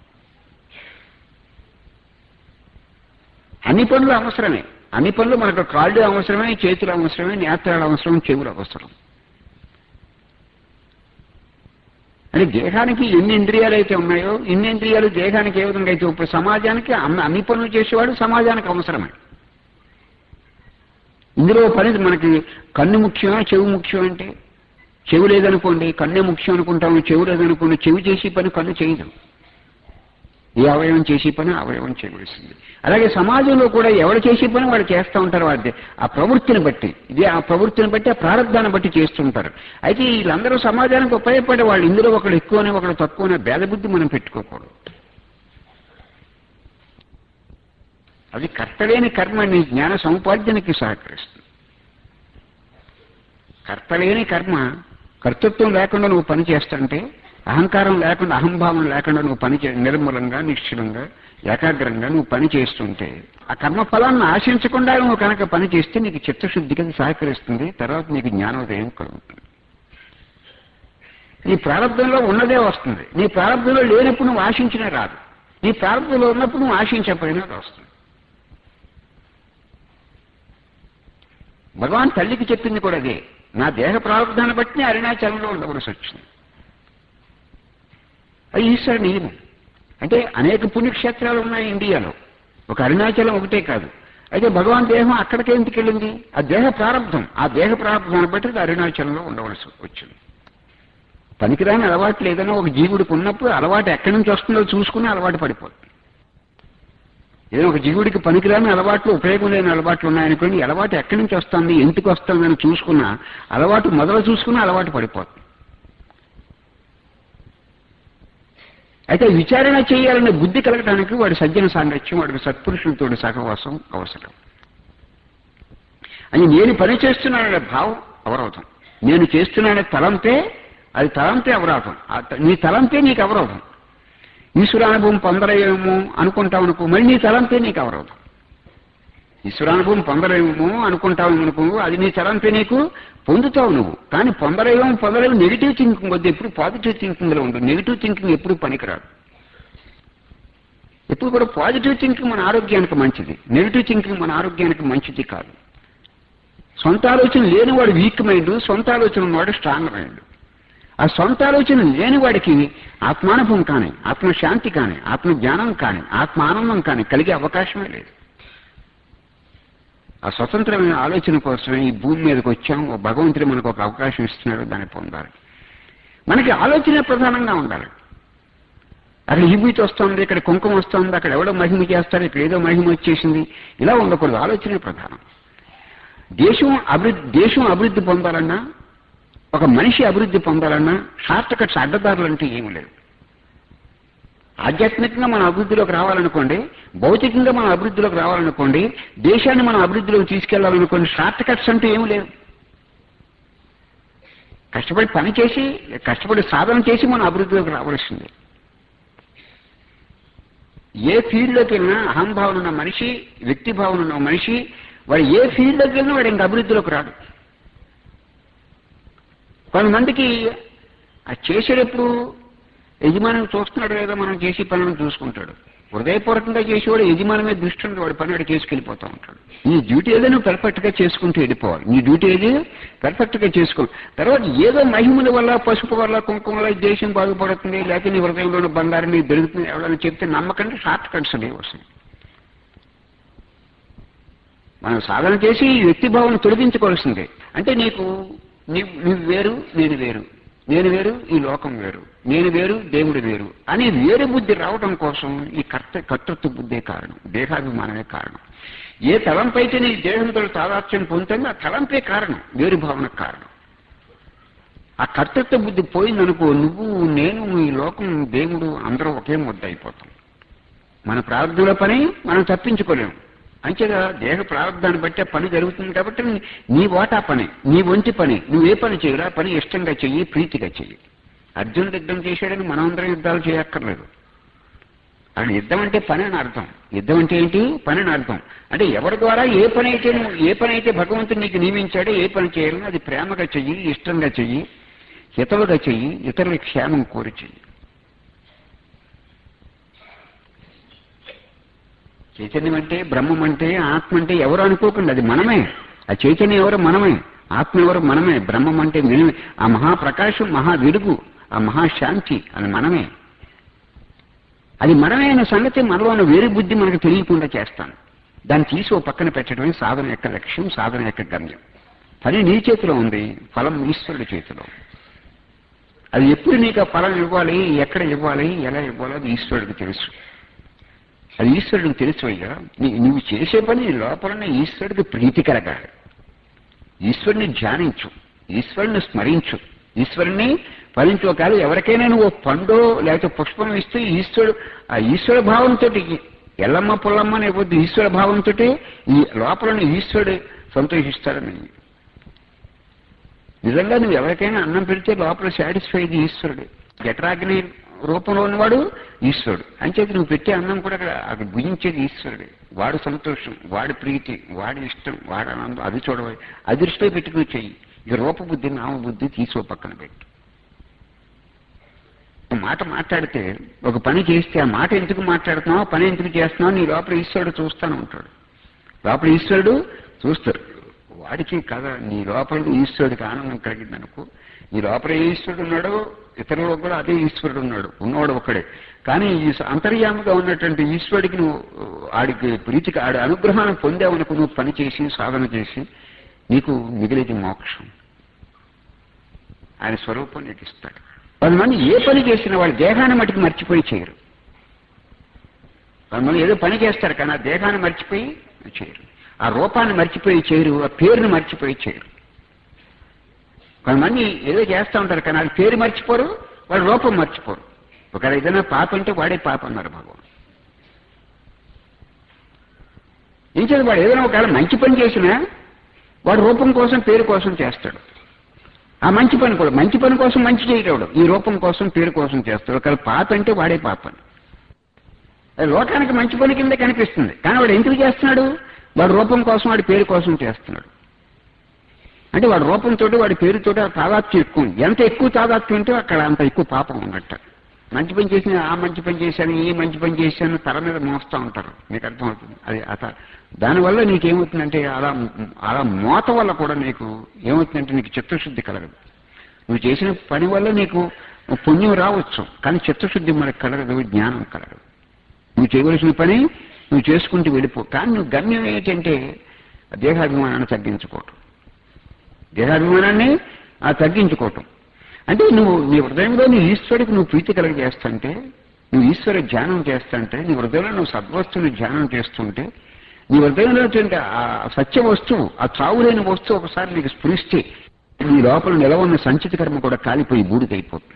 అన్ని పనులు అవసరమే అన్ని పనులు మనకు కాళ్ళు అవసరమే చేతులు అవసరమే నేత్రాలు అవసరం చెవులు అవసరం అంటే దేహానికి ఎన్ని ఇంద్రియాలు అయితే ఉన్నాయో ఇన్ని ఇంద్రియాలు దేహానికి ఏ విధంగా అయితే ఇప్పుడు సమాజానికి అన్ని అన్ని పనులు చేసేవాడు సమాజానికి అవసరమే ఇందులో పని మనకి కన్ను ముఖ్యమా చెవు ముఖ్యం అంటే చెవి లేదనుకోండి కన్నే ముఖ్యం అనుకుంటాము చెవి లేదనుకోండి చెవి చేసి పని కన్ను చేయదు ఏ అవయవం చేసే పని అవయవం చేయవలసింది అలాగే సమాజంలో కూడా ఎవరు చేసే పని వాడు చేస్తూ ఉంటారు వాడి ఆ ప్రవృత్తిని బట్టి ఇది ఆ ప్రవృత్తిని బట్టి ఆ ప్రారంధాన్ని బట్టి చేస్తుంటారు అయితే వీళ్ళందరూ సమాజానికి ఉపయోగపడే వాళ్ళు ఇందులో ఒకడు ఎక్కువనే ఒకడు తక్కువనే భేదబుద్ధి మనం పెట్టుకోకూడదు అది కర్తలేని కర్మ నీ జ్ఞాన సముపార్జనకి సహకరిస్తుంది కర్తలేని కర్మ కర్తృత్వం లేకుండా నువ్వు పని చేస్తుంటే అహంకారం లేకుండా అహంభావం లేకుండా నువ్వు పని చే నిర్మలంగా నిశ్చలంగా ఏకాగ్రంగా నువ్వు పని చేస్తుంటే ఆ కర్మ ఫలాన్ని ఆశించకుండా నువ్వు కనుక పని చేస్తే నీకు చిత్తశుద్ధికి అది సహకరిస్తుంది తర్వాత నీకు జ్ఞానోదయం కలుగుతుంది నీ ప్రారంభంలో ఉన్నదే వస్తుంది నీ ప్రారంభంలో లేనప్పుడు నువ్వు ఆశించినా రాదు నీ ప్రారంభంలో ఉన్నప్పుడు నువ్వు ఆశించకపోయినా అది వస్తుంది భగవాన్ తల్లికి చెప్పింది కూడా అదే నా దేహ ప్రారంభాన్ని బట్టి అరుణాచలంలో ఉండవలసి వచ్చింది అది ఈశ్వర నియమం అంటే అనేక పుణ్యక్షేత్రాలు ఉన్నాయి ఇండియాలో ఒక అరుణాచలం ఒకటే కాదు అయితే భగవాన్ దేహం అక్కడికే ఎందుకు వెళ్ళింది ఆ దేహ ప్రారంభం ఆ దేహ ప్రారంభాన్ని బట్టి అది అరుణాచలంలో ఉండవలసి వచ్చింది పనికిరాని అలవాట్లు ఏదైనా ఒక జీవుడికి ఉన్నప్పుడు అలవాటు ఎక్కడి నుంచి వస్తుందో చూసుకుని అలవాటు పడిపోతుంది ఏదైనా ఒక జీవుడికి పనికిరాని అలవాట్లు ఉపయోగం లేని అలవాట్లు ఉన్నాయనుకోండి ఈ అలవాటు ఎక్కడి నుంచి వస్తుంది ఎందుకు వస్తుందని చూసుకున్నా అలవాటు మొదలు చూసుకుని అలవాటు పడిపోతుంది అయితే విచారణ చేయాలనే బుద్ధి కలగడానికి వాడి సజ్జన సాంగత్యం వాడికి సత్పురుషులతో సహవాసం అవసరం అని నేను పని చేస్తున్నాననే భావం అవరోధం నేను చేస్తున్నాననే తలంపే అది తలంపే అవరోధం ఆ త- నీ తలంపే నీకు అవరోధం ఈశ్వరానుభవం పొందలేమో అనుకుంటావు అనుకో మళ్ళీ నీ తలంపే నీకు అవరోధం ఈశ్వరానుభవం పొందలేమో అనుకుంటావు అనుకో అది నీ తలంపే నీకు పొందుతావు నువ్వు కానీ పొందలేమో పొందలేము నెగిటివ్ థింకింగ్ వద్దు ఎప్పుడు పాజిటివ్ థింకింగ్ లో ఉంటుంది నెగిటివ్ థింకింగ్ ఎప్పుడు పనికిరాదు ఎప్పుడు కూడా పాజిటివ్ థింకింగ్ మన ఆరోగ్యానికి మంచిది నెగిటివ్ థింకింగ్ మన ఆరోగ్యానికి మంచిది కాదు సొంత ఆలోచన లేనివాడు వీక్ మైండ్ సొంత ఆలోచన ఉన్నవాడు స్ట్రాంగ్ మైండ్ ఆ సొంత ఆలోచన లేనివాడికి ఆత్మానుభవం కానీ ఆత్మశాంతి కానీ ఆత్మ జ్ఞానం కానీ ఆత్మ ఆనందం కానీ కలిగే అవకాశమే లేదు ఆ స్వతంత్రమైన ఆలోచన కోసమే ఈ భూమి మీదకి వచ్చాం ఓ భగవంతుడు మనకు ఒక అవకాశం ఇస్తున్నాడు దాన్ని పొందాలి మనకి ఆలోచన ప్రధానంగా ఉండాలి అక్కడ విభూతి వస్తుంది ఇక్కడ కుంకుమ వస్తుంది అక్కడ ఎవడో మహిమ చేస్తారు ఇక్కడ ఏదో మహిమ వచ్చేసింది ఇలా ఉండకూడదు ఆలోచనే ప్రధానం దేశం అభివృద్ధి దేశం అభివృద్ధి పొందాలన్నా ఒక మనిషి అభివృద్ధి పొందాలన్నా షార్ట్ కట్స్ అడ్డదారులు అంటే ఏమి లేవు ఆధ్యాత్మికంగా మనం అభివృద్ధిలోకి రావాలనుకోండి భౌతికంగా మనం అభివృద్ధిలోకి రావాలనుకోండి దేశాన్ని మనం అభివృద్ధిలోకి తీసుకెళ్లాలనుకోండి షార్ట్ కట్స్ అంటూ ఏమి లేవు కష్టపడి పని చేసి కష్టపడి సాధన చేసి మనం అభివృద్ధిలోకి రావాల్సిందే ఏ ఫీల్డ్లోకి వెళ్ళినా అహంభావన ఉన్న మనిషి వ్యక్తి భావన ఉన్న మనిషి వాడు ఏ ఫీల్డ్లోకి వెళ్ళినా వాడు ఇంకా అభివృద్ధిలోకి రాడు కొంతమందికి ఆ చేసేటప్పుడు యజమాని చూస్తున్నాడు లేదా మనం చేసే పనులను చూసుకుంటాడు హృదయపూర్వకంగా చేసేవాడు యజమాని మీద దృష్టి ఉండి వాడి పని వాడు చేసుకెళ్ళిపోతూ ఉంటాడు నీ డ్యూటీ ఏదో నువ్వు పెర్ఫెక్ట్ గా చేసుకుంటూ వెళ్ళిపోవాలి నీ డ్యూటీ ఏది పెర్ఫెక్ట్ గా చేసుకో తర్వాత ఏదో మహిమల వల్ల పసుపు వల్ల కుంకుమ వల్ల ఈ దేశం బాగుపడుతుంది లేకపోతే నీ హృదయంలో బంగారం నీకు దొరుకుతుంది ఎవరైనా చెప్తే నమ్మకండి షార్ట్ కట్స్ అనేవి వస్తాయి మనం సాధన చేసి ఈ వ్యక్తి భావన తొలగించుకోవాల్సిందే అంటే నీకు నీవు నువ్వు వేరు నేను వేరు నేను వేరు ఈ లోకం వేరు నేను వేరు దేవుడు వేరు అని వేరు బుద్ధి రావడం కోసం ఈ కర్త కర్తృత్వ బుద్ధే కారణం దేహాభిమానమే కారణం ఏ తలంపైతే నీ దేహంతో తాదాత్యం పొందుతుందో ఆ తలంపే కారణం వేరు భావన కారణం ఆ కర్తృత్వ బుద్ధి పోయిందనుకో నువ్వు నేను ఈ లోకం దేవుడు అందరూ ఒకే ముద్ద అయిపోతాం మన ప్రారంభంలో పని మనం తప్పించుకోలేము అంతేగా దేహ ప్రారంభాన్ని బట్టి ఆ పని జరుగుతుంది కాబట్టి నీ వాటా పని నీ వంటి పని నువ్వు ఏ పని చేయరా పని ఇష్టంగా చెయ్యి ప్రీతిగా చెయ్యి అర్జునుడు యుద్ధం చేశాడని మనమందరం యుద్ధాలు చేయక్కర్లేదు అని యుద్ధం అంటే పని అని అర్థం యుద్ధం అంటే ఏంటి పని అని అర్థం అంటే ఎవరి ద్వారా ఏ పని అయితే నువ్వు ఏ పని అయితే భగవంతుడు నీకు నియమించాడో ఏ పని చేయాలో అది ప్రేమగా చెయ్యి ఇష్టంగా చెయ్యి హితవుగా చెయ్యి ఇతరుల క్షేమం కోరి చెయ్యి చైతన్యం అంటే బ్రహ్మం అంటే ఆత్మ అంటే ఎవరు అనుకోకండి అది మనమే ఆ చైతన్యం ఎవరు మనమే ఆత్మ ఎవరు మనమే బ్రహ్మం అంటే మనమే ఆ మహాప్రకాశం మహా వెలుగు ఆ మహాశాంతి అది మనమే అది మనమే అనే సంగతి మనలో ఉన్న వేరే బుద్ధి మనకు తెలియకుండా చేస్తాను దాన్ని తీసి ఓ పక్కన పెట్టడమే సాధన యొక్క లక్ష్యం సాధన యొక్క గమ్యం పని నీ చేతిలో ఉంది ఫలం ఈశ్వరుడి చేతిలో అది ఎప్పుడు నీకు ఆ ఫలం ఇవ్వాలి ఎక్కడ ఇవ్వాలి ఎలా ఇవ్వాలో అది ఈశ్వరుడికి తెలుసు అది ఈశ్వరుడికి తెలుసు అయ్యా నీ- నువ్వు చేసే పని లోపలనే ఈశ్వరుడికి ప్రీతి కలగాలి ఈశ్వరుని ధ్యానించు ఈశ్వరుని స్మరించు ఈశ్వరుని ఫలించు ఒకవేళ ఎవరికైనా నువ్వు ఓ పండు లేకపోతే పుష్పం ఇస్తే ఈశ్వరుడు ఆ ఈశ్వర భావంతో ఎల్లమ్మ పుల్లమ్మ అనే వద్దు ఈశ్వర భావంతో ఈ లోపలని ఈశ్వరుడు సంతోషిస్తాడని నిజంగా నువ్వు ఎవరికైనా అన్నం పెడితే లోపల సాటిస్ఫైడ్ ఈశ్వరుడు జఠరాగ్ని రూపంలో ఉన్నవాడు ఈశ్వరుడు అంచేది నువ్వు పెట్టే అన్నం కూడా అక్కడ అక్కడ భుజించేది ఈశ్వరుడే వాడు సంతోషం వాడి ప్రీతి వాడి ఇష్టం వాడి ఆనందం అది చూడవాలి అది దృష్టిలో పెట్టుకుని చెయ్యి ఇక రూపబుద్ధి నామబుద్ధి తీసుకో పక్కన పెట్టు ఒక మాట మాట్లాడితే ఒక పని చేస్తే ఆ మాట ఎందుకు మాట్లాడుతున్నావు ఆ పని ఎందుకు చేస్తున్నావు నీ లోపల ఈశ్వరుడు చూస్తాను ఉంటాడు లోపల ఈశ్వరుడు చూస్తాడు వాడికి కదా నీ లోపల ఈశ్వరుడికి ఆనందం కలిగింది అనుకో నీ లోపల ఏ ఈశ్వరుడు ఉన్నాడో ఇతరులకు కూడా అదే ఈశ్వరుడు ఉన్నాడు ఉన్నవాడు ఒక్కడే కానీ ఈ అంతర్యామిగా ఉన్నటువంటి ఈశ్వరుడికి నువ్వు ఆడికి ప్రీతికి ఆడి అనుగ్రహాన్ని పొందావనుకో నువ్వు పని చేసి సాధన చేసి నీకు మిగిలేది మోక్షం ఆయన స్వరూపం నీకు ఇస్తాడు కొంతమంది ఏ పని చేసినా వాళ్ళ దేహాన్ని మటుకు మర్చిపోయి చేయరు కొంతమంది ఏదో పని చేస్తారు కానీ ఆ దేహాన్ని మర్చిపోయి చేయరు ఆ రూపాన్ని మర్చిపోయి చేయరు ఆ పేరుని మర్చిపోయి చేయరు కొంతమంది ఏదో చేస్తూ ఉంటారు కానీ అది పేరు మర్చిపోరు వాళ్ళ రూపం మర్చిపోరు ఒకవేళ ఏదైనా పాప అంటే వాడే పాప అన్నారు భగవాన్ ఏం చేయాలి వాడు ఏదైనా ఒకవేళ మంచి పని చేసినా వాడు రూపం కోసం పేరు కోసం చేస్తాడు ఆ మంచి పని కూడా మంచి పని కోసం మంచి చేయలేడు ఈ రూపం కోసం పేరు కోసం చేస్తాడు ఒకవేళ పాప అంటే వాడే పాప అది లోకానికి మంచి పని కింద కనిపిస్తుంది కానీ వాడు ఎందుకు చేస్తున్నాడు వాడు రూపం కోసం వాడి పేరు కోసం చేస్తున్నాడు అంటే వాడి రూపంతో వాడి పేరుతో తాదాత్యం ఎక్కువ ఉంది. ఎంత ఎక్కువ తాదాత్యం ఉంటే అక్కడ అంత ఎక్కువ పాపం ఉన్నట్టు మంచి పని చేసిన ఆ మంచి పని చేశాను ఈ మంచి పని చేశాను తల మీద మోస్తూ ఉంటారు మీకు అర్థమవుతుంది అది అత దానివల్ల నీకేమవుతుందంటే అలా అలా మోత వల్ల కూడా నీకు ఏమవుతుందంటే నీకు చిత్తశుద్ధి కలగదు నువ్వు చేసిన పని వల్ల నీకు పుణ్యం రావచ్చు కానీ చిత్తశుద్ధి మనకు కలగదు జ్ఞానం కలగదు నువ్వు చేయవలసిన పని నువ్వు చేసుకుంటూ వెళ్ళిపో కానీ నువ్వు గమ్యం ఏంటంటే దేహాభిమానాన్ని తగ్గించుకోవటం దేహాభిమానాన్ని ఆ తగ్గించుకోవటం అంటే నువ్వు నీ హృదయంలో నీ ఈశ్వరుడికి నువ్వు ప్రీతి కలిగజేస్తుంటే నువ్వు ఈశ్వర ధ్యానం చేస్తుంటే నీ హృదయంలో నువ్వు సద్వస్తుని ధ్యానం చేస్తుంటే నీ హృదయంలో ఉన్నటువంటి ఆ సత్య వస్తువు ఆ చావులేని వస్తువు ఒకసారి నీకు స్ఫురిస్తే నీ లోపల నిలవన్న సంచిత కర్మ కూడా కాలిపోయి బూడిదైపోతుంది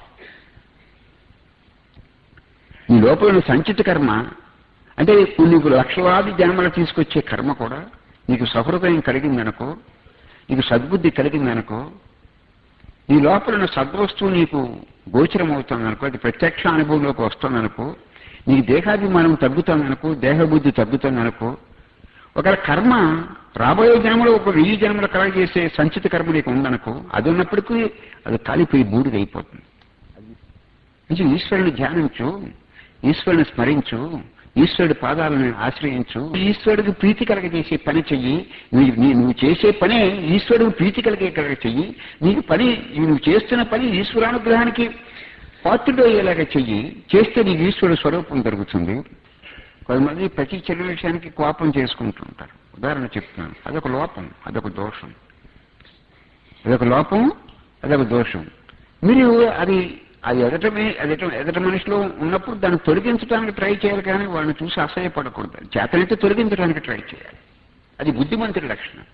నీ లోపల ఉన్న సంచిత కర్మ అంటే నీకు లక్షలాది జన్మలు తీసుకొచ్చే కర్మ కూడా నీకు సహృదయం కలిగిందనుకో నీకు సద్బుద్ధి కలిగిందనుకో నీ లోపల ఉన్న సద్వస్తువు నీకు గోచరం అవుతుందనుకో అది ప్రత్యక్ష అనుభవంలోకి వస్తుందనుకో నీకు దేహాభిమానం తగ్గుతుందనుకో దేహబుద్ధి తగ్గుతుందనుకో ఒకవేళ కర్మ రాబోయే జన్మలో ఒక వెయ్యి జన్మల కలగజేసే సంచిత కర్మ నీకు ఉందనుకో అది ఉన్నప్పటికీ అది కాలిపోయి బూడిదైపోతుంది ఇది ఈశ్వరుని ధ్యానించు ఈశ్వరుని స్మరించు ఈశ్వరుడి పాదాలను ఆశ్రయించు ఈశ్వరుడికి ప్రీతి కలగజేసే పని చెయ్యి నువ్వు నీ- నువ్వు చేసే పనే ఈశ్వరుడికి ప్రీతి కలిగే కలగ చెయ్యి నీకు పని నువ్వు చేస్తున్న పని ఈశ్వరానుగ్రహానికి పాత్రుడు అయ్యేలాగా చెయ్యి చేస్తే నీకు ఈశ్వరుడు స్వరూపం దొరుకుతుంది కొంతమంది ప్రతి చిన్న విషయానికి కోపం చేసుకుంటుంటారు ఉదాహరణ చెప్తున్నాను అదొక లోపం అదొక దోషం అదొక లోపం అదొక దోషం మీరు అది అది ఎదట మీ- ఎదట ఎదట మనిషిలో ఉన్నప్పుడు దాన్ని తొలగించడానికి ట్రై చేయాలి కానీ వాడిని చూసి అసహ్యపడకూడదు చేతనైతే తొలగించడానికి ట్రై చేయాలి అది బుద్ధిమంతుడి లక్షణం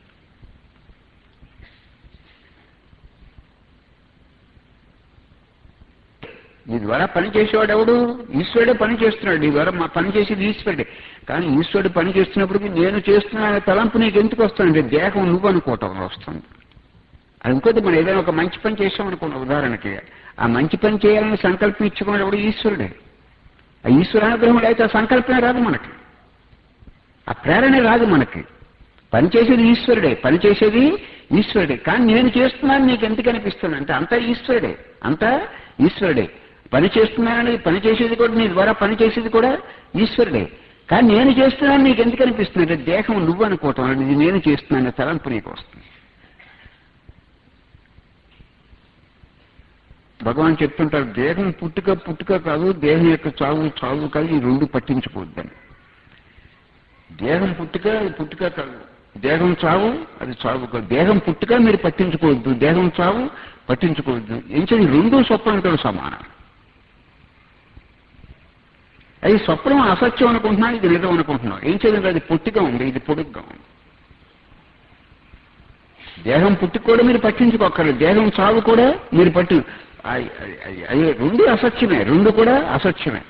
నీ ద్వారా పని చేసేవాడు ఎవడు ఈశ్వరుడే పని చేస్తున్నాడు నీ ద్వారా మా పని చేసేది ఈశ్వరుడే కానీ ఈశ్వరుడు పని చేస్తున్నప్పటికీ నేను చేస్తున్నాను తలంపు నీకు ఎందుకు వస్తుందంటే దేహం నువ్వు అనుకోవటం వస్తుంది అది ఇంకోటి మనం ఏదైనా ఒక మంచి పని చేసామనుకున్న ఉదాహరణకి ఆ మంచి పని చేయాలని సంకల్పం ఇచ్చుకున్నాడు ఎవడు ఈశ్వరుడే ఆ ఈశ్వరానుగ్రహం అయితే ఆ సంకల్పమే రాదు మనకి ఆ ప్రేరణ రాదు మనకి పని చేసేది ఈశ్వరుడే పని చేసేది ఈశ్వరుడే కానీ నేను చేస్తున్నాను నీకు ఎందుకు అనిపిస్తుంది అంటే అంతా ఈశ్వరుడే అంతా ఈశ్వరుడే పని చేస్తున్నానని పని చేసేది కూడా నీ ద్వారా పని చేసేది కూడా ఈశ్వరుడే కానీ నేను చేస్తున్నాను నీకు ఎందుకు అనిపిస్తుంది అంటే దేహం నువ్వు అనుకోవటం అనేది నేను చేస్తున్నాను తలంపు నీకు వస్తుంది భగవాన్ చెప్తుంటారు దేహం పుట్టుక పుట్టుక కాదు దేహం యొక్క చావు చావు కాదు ఈ రెండు పట్టించుకోవద్దని దేహం పుట్టుక అది పుట్టుక కాదు దేహం చావు అది చావు కాదు దేహం పుట్టుక మీరు పట్టించుకోవద్దు దేహం చావు పట్టించుకోవద్దు ఏం చేయాలి రెండు స్వప్నంతో సమానం అది స్వప్నం అసత్యం అనుకుంటున్నా ఇది నిజం అనుకుంటున్నావు ఏం చేయాలి అది పొట్టిగా ఉంది ఇది పొడుగ్గా ఉంది దేహం పుట్టుకు కూడా మీరు పట్టించుకోక్కర్లేదు దేహం చావు కూడా మీరు పట్టు అయ్- అయ్- అయ్- అయ్యే రెండు అసత్యమే రెండు కూడా అసత్యమే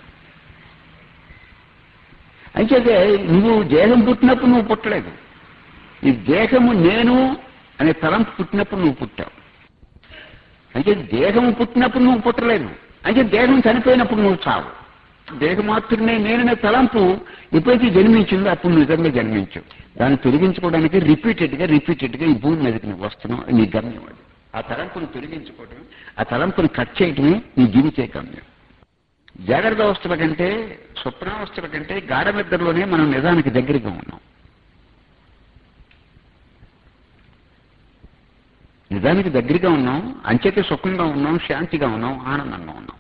అయితే నువ్వు దేహం పుట్టినప్పుడు నువ్వు పుట్టలేదు ఈ దేహము నేను అనే తలంపు పుట్టినప్పుడు నువ్వు పుట్టావు అంటే దేహం పుట్టినప్పుడు నువ్వు పుట్టలేదు అంటే దేహం చనిపోయినప్పుడు నువ్వు చావు దేహమాత్రునే నేననే తలంపు ఎప్పుడైతే జన్మించిందో అప్పుడు నువ్వు నిజంగా జన్మించావు దాన్ని తొలగించుకోవడానికి రిపీటెడ్ గా రిపీటెడ్ గా ఈ భూమి మీదకి నువ్వు వస్తున్నావు నీ గమ్యం అది ఆ తలంపును తొలగించుకోవడం ఆ తలంపును కట్ చేయటమే నీ జీవితే గమ్యం జాగ్రత్త అవస్థల కంటే స్వప్నావస్థల కంటే గాఢ నిద్రలోనే మనం నిజానికి దగ్గరగా ఉన్నాం నిజానికి దగ్గరగా ఉన్నాం అంచెకి సుఖంగా ఉన్నాం శాంతిగా ఉన్నాం ఆనందంగా ఉన్నాం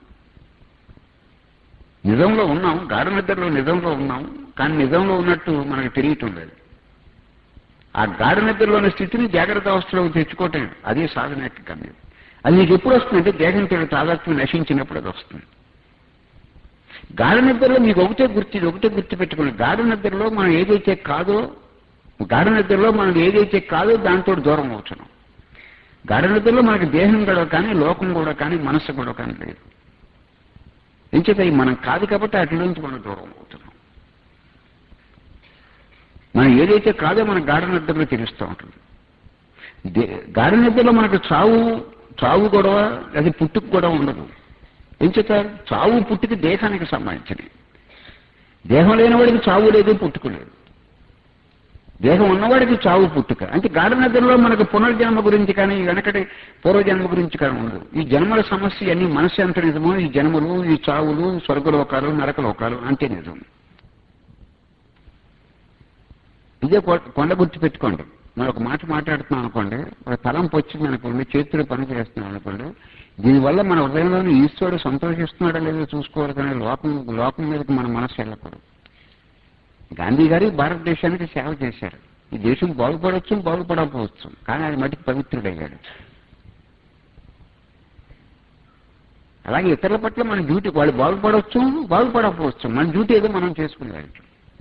నిజంలో ఉన్నాం గాఢ నిద్రలో నిజంలో ఉన్నాం కానీ నిజంలో ఉన్నట్టు మనకు తెలియటం లేదు ఆ గాఢ నిద్రలోని స్థితిని జాగ్రత్త అవస్థలోకి తెచ్చుకోవటం అదే సాధన యొక్క గమ్యం అది నీకు ఎప్పుడు వస్తుందంటే దేహంతో తాదాత్మ్యం నశించినప్పుడు అది వస్తుంది గాఢ నిద్రలో మీకు ఒకటే గుర్తు ఇది ఒకటే గుర్తు పెట్టుకోండి గాఢ నిద్రలో మనం ఏదైతే కాదో గాఢ నిద్రలో మనం ఏదైతే కాదో దాంతో దూరం అవుతున్నాం గాఢ నిద్రలో మనకి దేహం కూడా కానీ లోకం కూడా కానీ మనస్సు కూడా కానీ లేదు ఎంచేత ఇది మనం కాదు కాబట్టి అట్ల నుంచి మనం దూరం అవుతున్నాం మనం ఏదైతే కాదో మన గాఢ నిద్రలో తెలుస్తూ ఉంటుంది దే- గాఢ నిద్రలో మనకు చావు చావు గొడవ అది పుట్టుకు కూడా ఉండదు ఏం చెప్తారు చావు పుట్టుక దేహానికి సంబంధించినవి దేహం లేనివాడికి చావు లేదు పుట్టుక లేదు దేహం ఉన్నవాడికి చావు పుట్టుక అంటే గాఢ నిద్రలో మనకు పునర్జన్మ గురించి కానీ వెనకటి పూర్వజన్మ గురించి కానీ ఉండదు ఈ జన్మల సమస్య అన్ని మనసు ఎంత నిజమో ఈ జన్మలు ఈ చావులు స్వర్గలోకాలు నరకలోకాలు అంతే నిజం ఇదే కొ- కొండ గుర్తు పెట్టుకోండి మనం ఒక మాట మాట్లాడుతున్నాం అనుకోండి ఒక తలంపు వచ్చింది అనుకోండి చేతులు పని చేస్తున్నాం అనుకోండి దీనివల్ల మన హృదయంలోని ఈశ్వరుడు సంతోషిస్తున్నాడో లేదో చూసుకోవాలి కానీ లోకం లోకం మీదకి మన మనసు వెళ్ళకూడదు గాంధీ గారు భారతదేశానికి సేవ చేశారు ఈ దేశం బాగుపడవచ్చు బాగుపడకపోవచ్చు కానీ అది మటుకు పవిత్రుడయ్యాడు అలాగే ఇతరుల పట్ల మన డ్యూటీ వాళ్ళు బాగుపడవచ్చు బాగుపడకపోవచ్చు మన డ్యూటీ ఏదో మనం చేసుకునేది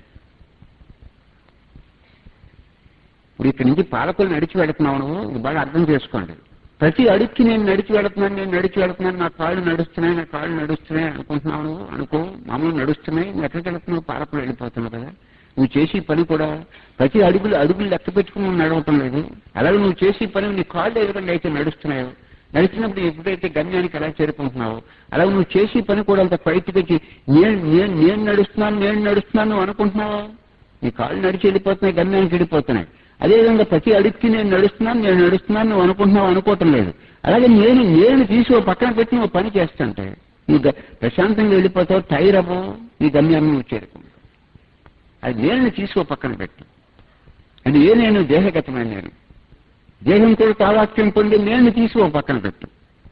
ఇప్పుడు ఇక్కడి నుంచి పాలకులు నడిచి వెళుతున్నావు నువ్వు ఇది బాగా అర్థం చేసుకోండి ప్రతి అడుక్కి నేను నడిచి వెళుతున్నాను నేను నడిచి వెళుతున్నాను నా కాళ్ళు నడుస్తున్నాయి నా కాళ్ళు నడుస్తున్నాయి అనుకుంటున్నావు నువ్వు అనుకో మామూలు నడుస్తున్నాయి నువ్వు ఎక్కడికి వెళుతున్నావు పాలకులు వెళ్ళిపోతున్నావు కదా నువ్వు చేసే పని కూడా ప్రతి అడుగులు అడుగులు లెక్క పెట్టుకుని నువ్వు నడవటం లేదు అలాగే నువ్వు చేసే పని నీ కాళ్ళు ఏ విధంగా అయితే నడుస్తున్నాయో నడిచినప్పుడు ఎప్పుడైతే గమ్యానికి ఎలా చేరుకుంటున్నావో అలాగే నువ్వు చేసే పని కూడా అంత బయటకు వచ్చి నేను నేను నేను నడుస్తున్నాను నేను నడుస్తున్నాను నువ్వు అనుకుంటున్నావా నీ కాళ్ళు నడిచి వెళ్ళిపోతున్నాయి గమ్యానికి వెళ్ళిపోతున్నాయి అదేవిధంగా ప్రతి అడుగుకి నేను నడుస్తున్నాను నేను నడుస్తున్నాను నువ్వు అనుకుంటున్నావు అనుకోవటం లేదు అలాగే నేను నేను తీసి ఓ పక్కన పెట్టి నువ్వు పని చేస్తుంటే నువ్వు గ- ప్రశాంతంగా వెళ్ళిపోతావు టైర్ అవ్వవు నీ గమ్యాన్ని నువ్వు చేరుకుంటావు అది నేను తీసి ఓ పక్కన పెట్టు అది ఏ నేను దేహగతమైన నేను దేహంతో తావాక్యం పొంది నేను తీసి ఓ పక్కన పెట్టు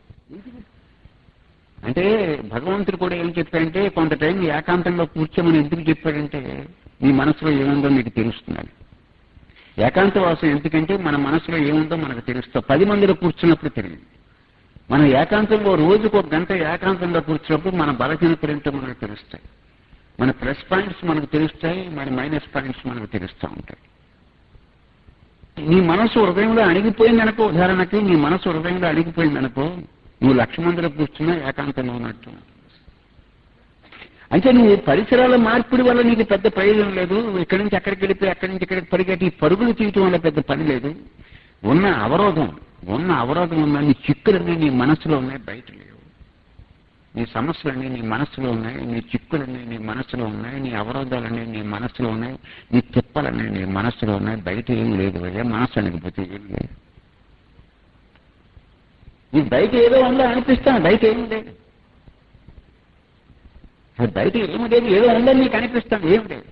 అంటే భగవంతుడు కూడా ఏం చెప్పాడంటే కొంత టైం ఏకాంతంలో కూర్చోమని ఎందుకు చెప్పాడంటే నీ మనసులో ఏముందో నీకు తెలుస్తున్నాడు ఏకాంతవాసం ఎందుకంటే మన మనసులో ఏముందో మనకు తెలుస్తా పది మందిలో కూర్చున్నప్పుడు తెలియదు మన ఏకాంతంలో రోజుకు ఒక గంట ఏకాంతంలో కూర్చున్నప్పుడు మన బలహీనతలు ఏంటో మనకు తెలుస్తాయి మన ప్లస్ పాయింట్స్ మనకు తెలుస్తాయి మన మైనస్ పాయింట్స్ మనకు తెలుస్తూ ఉంటాయి నీ మనసు హృదయంలో అణిగిపోయిందనుకో ఉదాహరణకి నీ మనసు హృదయంలో అణిగిపోయిందనుకో నువ్వు లక్ష మందిలో కూర్చున్నా ఏకాంతంలో ఉన్నట్టు అంటే నువ్వు పరిసరాల మార్పిడి వల్ల నీకు పెద్ద ప్రయోజనం లేదు ఇక్కడి నుంచి అక్కడికి వెళ్ళిపోయి అక్కడి నుంచి ఇక్కడికి పరిగెట్టి ఈ పరుగులు తీయటం వల్ల పెద్ద పని లేదు ఉన్న అవరోధం ఉన్న అవరోధం ఉన్న నీ చిక్కులన్నీ నీ మనసులో ఉన్నాయి బయట లేవు నీ సమస్యలన్నీ నీ మనసులో ఉన్నాయి నీ చిక్కులన్నీ నీ మనసులో ఉన్నాయి నీ అవరోధాలన్నీ నీ మనసులో ఉన్నాయి నీ తిప్పలన్నీ నీ మనసులో ఉన్నాయి బయట ఏం లేదు అయ్యా మనసు అనిగిపోతే ఏం లేదు నీ బయట ఏదో ఉందో అనిపిస్తాను బయట ఏం లేదు అది బయట ఏమి లేదు ఏదో ఉందని నీకు అనిపిస్తాను ఏం లేదు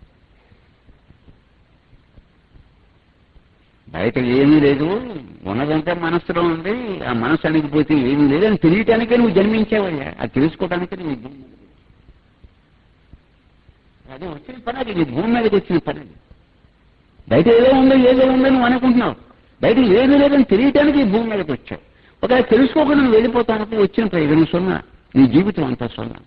బయట ఏమీ లేదు ఉన్నదంతా మనస్సులో ఉంది ఆ మనస్సు అణిగిపోతే ఏమీ లేదు అని తెలియటానికే నువ్వు జన్మించావయ్యా అది తెలుసుకోవటానికే నువ్వు భూమి మీదకి వచ్చావు. అది వచ్చిన పని అది నీ భూమి మీదకి వచ్చిన పని అది బయట ఏదో ఉందో ఏదో ఉందో నువ్వు అనుకుంటున్నావు బయట ఏమీ లేదని తెలియటానికి ఈ భూమి మీదకి వచ్చావు ఒకవేళ తెలుసుకోకుండా నువ్వు వెళ్ళిపోతానప్పుడు వచ్చిన ప్రయోజనం సున్నా నీ జీవితం అంతా సున్నా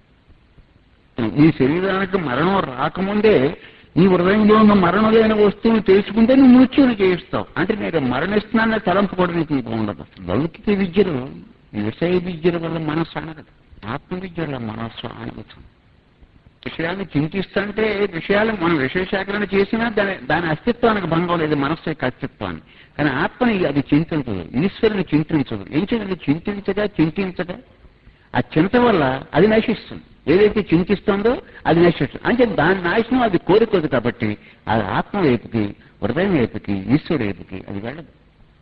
ఈ శరీరానికి మరణం రాకముందే నీ హృదయంలో ఉన్న మరణం లేని వస్తువును తెలుసుకుంటే నువ్వు మృత్యువుని చేయిస్తావు అంటే నేను మరణిస్తున్నాన్న తలంపు కూడా నీకు ఇంకా ఉండదు లౌకిక విద్యలు విషయ విద్యల వల్ల మనస్సు అనగదు ఆత్మ విద్య వల్ల మనస్సు అనగదు విషయాన్ని చింతిస్తుంటే విషయాలు మనం విషయ సేకరణ చేసినా దాని దాని అస్తిత్వానికి భంగం లేదు మనస్సు యొక్క అస్తిత్వాన్ని కానీ ఆత్మని అది చింతించదు ఈశ్వరుని చింతించదు ఏం చేయాలి చింతించగా చింతించగా ఆ చింత వల్ల అది నశిస్తుంది ఏదైతే చింతిస్తుందో అది నశిస్తుంది అంటే దాని నాశనం అది కోరుకోదు కాబట్టి అది ఆత్మ వైపుకి హృదయం వైపుకి ఈశ్వరు వైపుకి అది వెళ్ళదు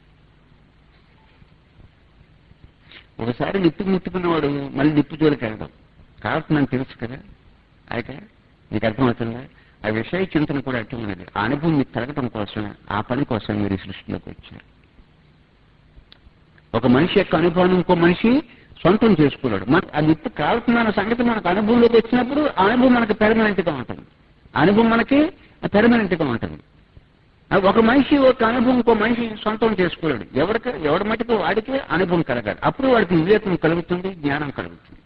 ఒకసారి నిప్పు ముట్టుకున్నవాడు మళ్ళీ నిప్పు జోలికి వెళ్దాం కాబట్టి నాకు తెలుసు కదా అయితే మీకు అర్థమవుతుందా ఆ విషయ చింతన కూడా అర్థమైనది ఆ అనుభవం మీకు కలగటం కోసం ఆ పని కోసం మీరు ఈ సృష్టిలోకి వచ్చారు ఒక మనిషి యొక్క అనుభవం ఇంకో మనిషి సొంతం చేసుకున్నాడు మన ఆ నిప్పు కాలుతున్న సంగతి మనకు అనుభవంలోకి వచ్చినప్పుడు ఆ అనుభవం మనకి పెర్మనెంట్ గా ఉంటుంది ఆ అనుభవం మనకి పెర్మనెంట్ గా ఉంటుంది ఆ ఒక మనిషి ఒక అనుభవం ఇంకో మనిషి సొంతం చేసుకోలేడు ఎవరికి ఎవరి మటుకు వాడికి అనుభవం కలగాలి అప్పుడు వాడికి వివేకం కలుగుతుంది జ్ఞానం కలుగుతుంది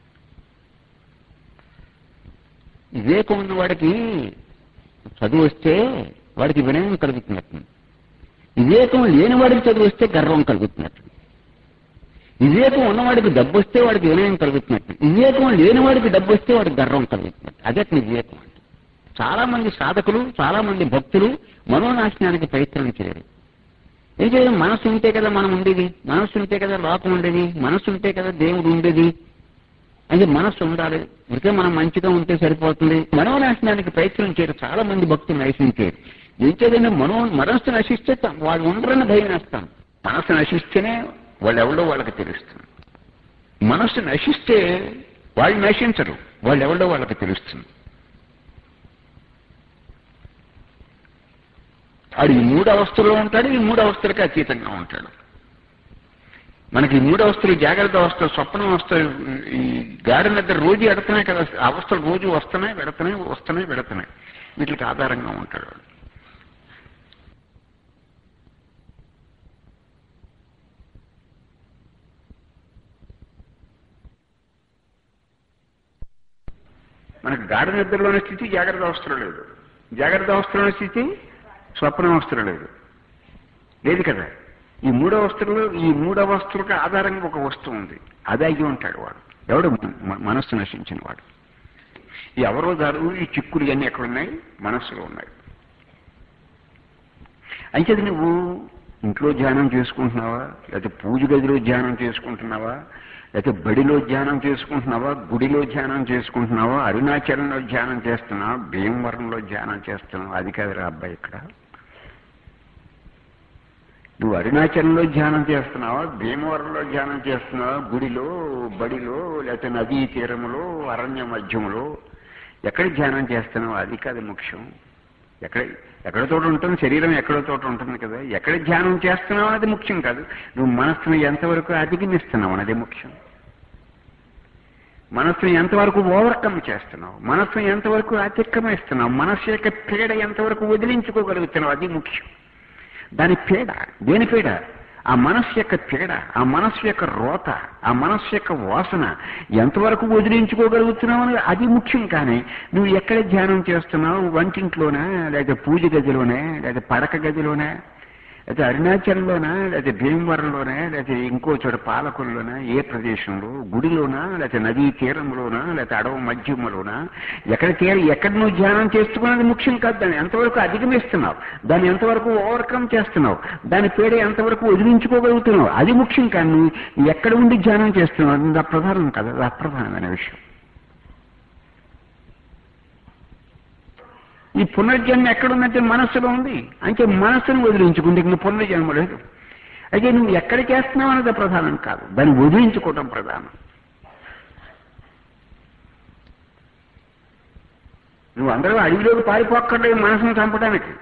వివేకం ఉన్న వాడికి చదువు వస్తే వాడికి వినయం కలుగుతున్నట్టు వివేకం లేని వాడికి చదువు వస్తే గర్వం కలుగుతున్నట్టు వివేకం ఉన్నవాడికి డబ్బు వస్తే వాడికి వినయం కలుగుతున్నట్టు వివేకం లేని వాడికి డబ్బు వస్తే వాడికి గర్వం కలుగుతున్నట్టు అదే అతని వివేకం అంటే చాలా మంది సాధకులు చాలా మంది భక్తులు మనోనాశనానికి ప్రయత్నం చేయరు ఏం చేయడం మనసు ఉంటే కదా మనం ఉండేది మనసు ఉంటే కదా లోకం ఉండేది మనసు ఉంటే కదా దేవుడు ఉండేది అంటే మనస్సు ఉండాలి ఇదే మనం మంచిగా ఉంటే సరిపోతుంది మనోనాశనానికి ప్రయత్నం చేయరు చాలా మంది భక్తులు నశించారు ఏం చేయాలంటే మనో మనస్సు నశిస్తే త- వాళ్ళు ఉండరని భయం వేస్తాం మనస్సు నశిస్తేనే వాళ్ళు ఎవరో వాళ్ళకి తెలుస్తుంది మనస్సు నశిస్తే వాళ్ళు నశించరు వాళ్ళు ఎవరో వాళ్ళకి తెలుస్తుంది వాడు ఈ మూడు అవస్థల్లో ఉంటాడు ఈ మూడు అవస్థలకి అతీతంగా ఉంటాడు మనకి ఈ మూడు అవస్థలు జాగ్రత్త అవస్థ స్వప్న అవస్థ ఈ గాడి నిద్ర రోజు ఎడుతున్నాయి కదా ఆ అవస్థలు రోజు వస్తున్నాయి పెడుతున్నాయి వస్తున్నాయి పెడుతున్నాయి వీటికి ఆధారంగా ఉంటాడు వాడు. మనకి గాఢ నిద్రలోని స్థితి జాగ్రత్త అవస్థలో లేదు జాగ్రత్త అవస్థలోని స్థితి స్వప్న అవస్థలో లేదు లేదు కదా ఈ మూడో అవస్థలో ఈ మూడో అవస్థలకు ఆధారంగా ఒక వస్తువు ఉంది అది అయ్యి ఉంటాడు వాడు ఎవడు మ- మనస్సు నశించిన వాడు ఈ అవరోధాలు ఈ చిక్కులు ఇవన్నీ ఎక్కడ ఉన్నాయి మనస్సులో ఉన్నాయి అయితే నువ్వు ఇంట్లో ధ్యానం చేసుకుంటున్నావా లేకపోతే పూజ గదిలో ధ్యానం చేసుకుంటున్నావా లేకపోతే బడిలో ధ్యానం చేసుకుంటున్నావా గుడిలో ధ్యానం చేసుకుంటున్నావా అరుణాచలంలో ధ్యానం చేస్తున్నావా భీమవరంలో ధ్యానం చేస్తున్నావా అది కాదురా అబ్బాయి ఇక్కడ నువ్వు అరుణాచలంలో ధ్యానం చేస్తున్నావా భీమవరంలో ధ్యానం చేస్తున్నావా గుడిలో బడిలో లేకపోతే నదీ తీరములో అరణ్య మధ్యములో ఎక్కడ ధ్యానం చేస్తున్నావు అది కాదు ముఖ్యం ఎక్కడ ఎక్కడ తోట ఉంటుంది శరీరం ఎక్కడో తోట ఉంటుంది కదా ఎక్కడ ధ్యానం చేస్తున్నావు అది ముఖ్యం కాదు నువ్వు మనస్సును ఎంతవరకు అధిగమిస్తున్నావు అనేది ముఖ్యం మనస్సును ఎంతవరకు ఓవర్కమ్ చేస్తున్నావు మనస్సును ఎంతవరకు అతిక్రమిస్తున్నావు మనస్సు యొక్క పీడ ఎంతవరకు వదిలించుకోగలుగుతున్నావు అది ముఖ్యం దాని పీడ దేని పీడ ఆ మనస్సు యొక్క పీడ ఆ మనస్సు యొక్క రోత ఆ మనస్సు యొక్క వాసన ఎంతవరకు వదిలించుకోగలుగుతున్నావు అనేది అది ముఖ్యం కానీ నువ్వు ఎక్కడ ధ్యానం చేస్తున్నావు వంటింట్లోనా లేదా పూజ గదిలోనే లేదా పడక గదిలోనే లేదా అరుణాచలంలోనా లేదా భీమవరంలోనే లేదా ఇంకో చోట పాలకుల్లోనా ఏ ప్రదేశంలో గుడిలోనా లేదా నదీ తీరంలోనా లేదా అడవి మధ్యమలోనా ఎక్కడ తీర ఎక్కడ నువ్వు ధ్యానం చేస్తున్నది ముఖ్యం కాదు దాన్ని ఎంతవరకు అధిగమిస్తున్నావు దాన్ని ఎంతవరకు ఓవర్కమ్ చేస్తున్నావు దాని పేడ ఎంతవరకు వదిలించుకోగలుగుతున్నావు అది ముఖ్యం కానీ నువ్వు ఎక్కడ ఉండి ధ్యానం చేస్తున్నావు అది అప్రధానం కాదు అది అప్రధానమైన విషయం ఈ పునర్జన్మ ఎక్కడుందంటే మనస్సులో ఉంది అంటే మనస్సును వదిలించుకుంటే ఇంక పునర్జన్మ లేదు అయితే నువ్వు ఎక్కడ చేస్తున్నావు అన్నది ప్రధానం కాదు దాన్ని వదిలించుకోవటం ప్రధానం నువ్వు అందరూ అడవిలోకి పారిపోక్కర్లేదు మనసును చంపడానికి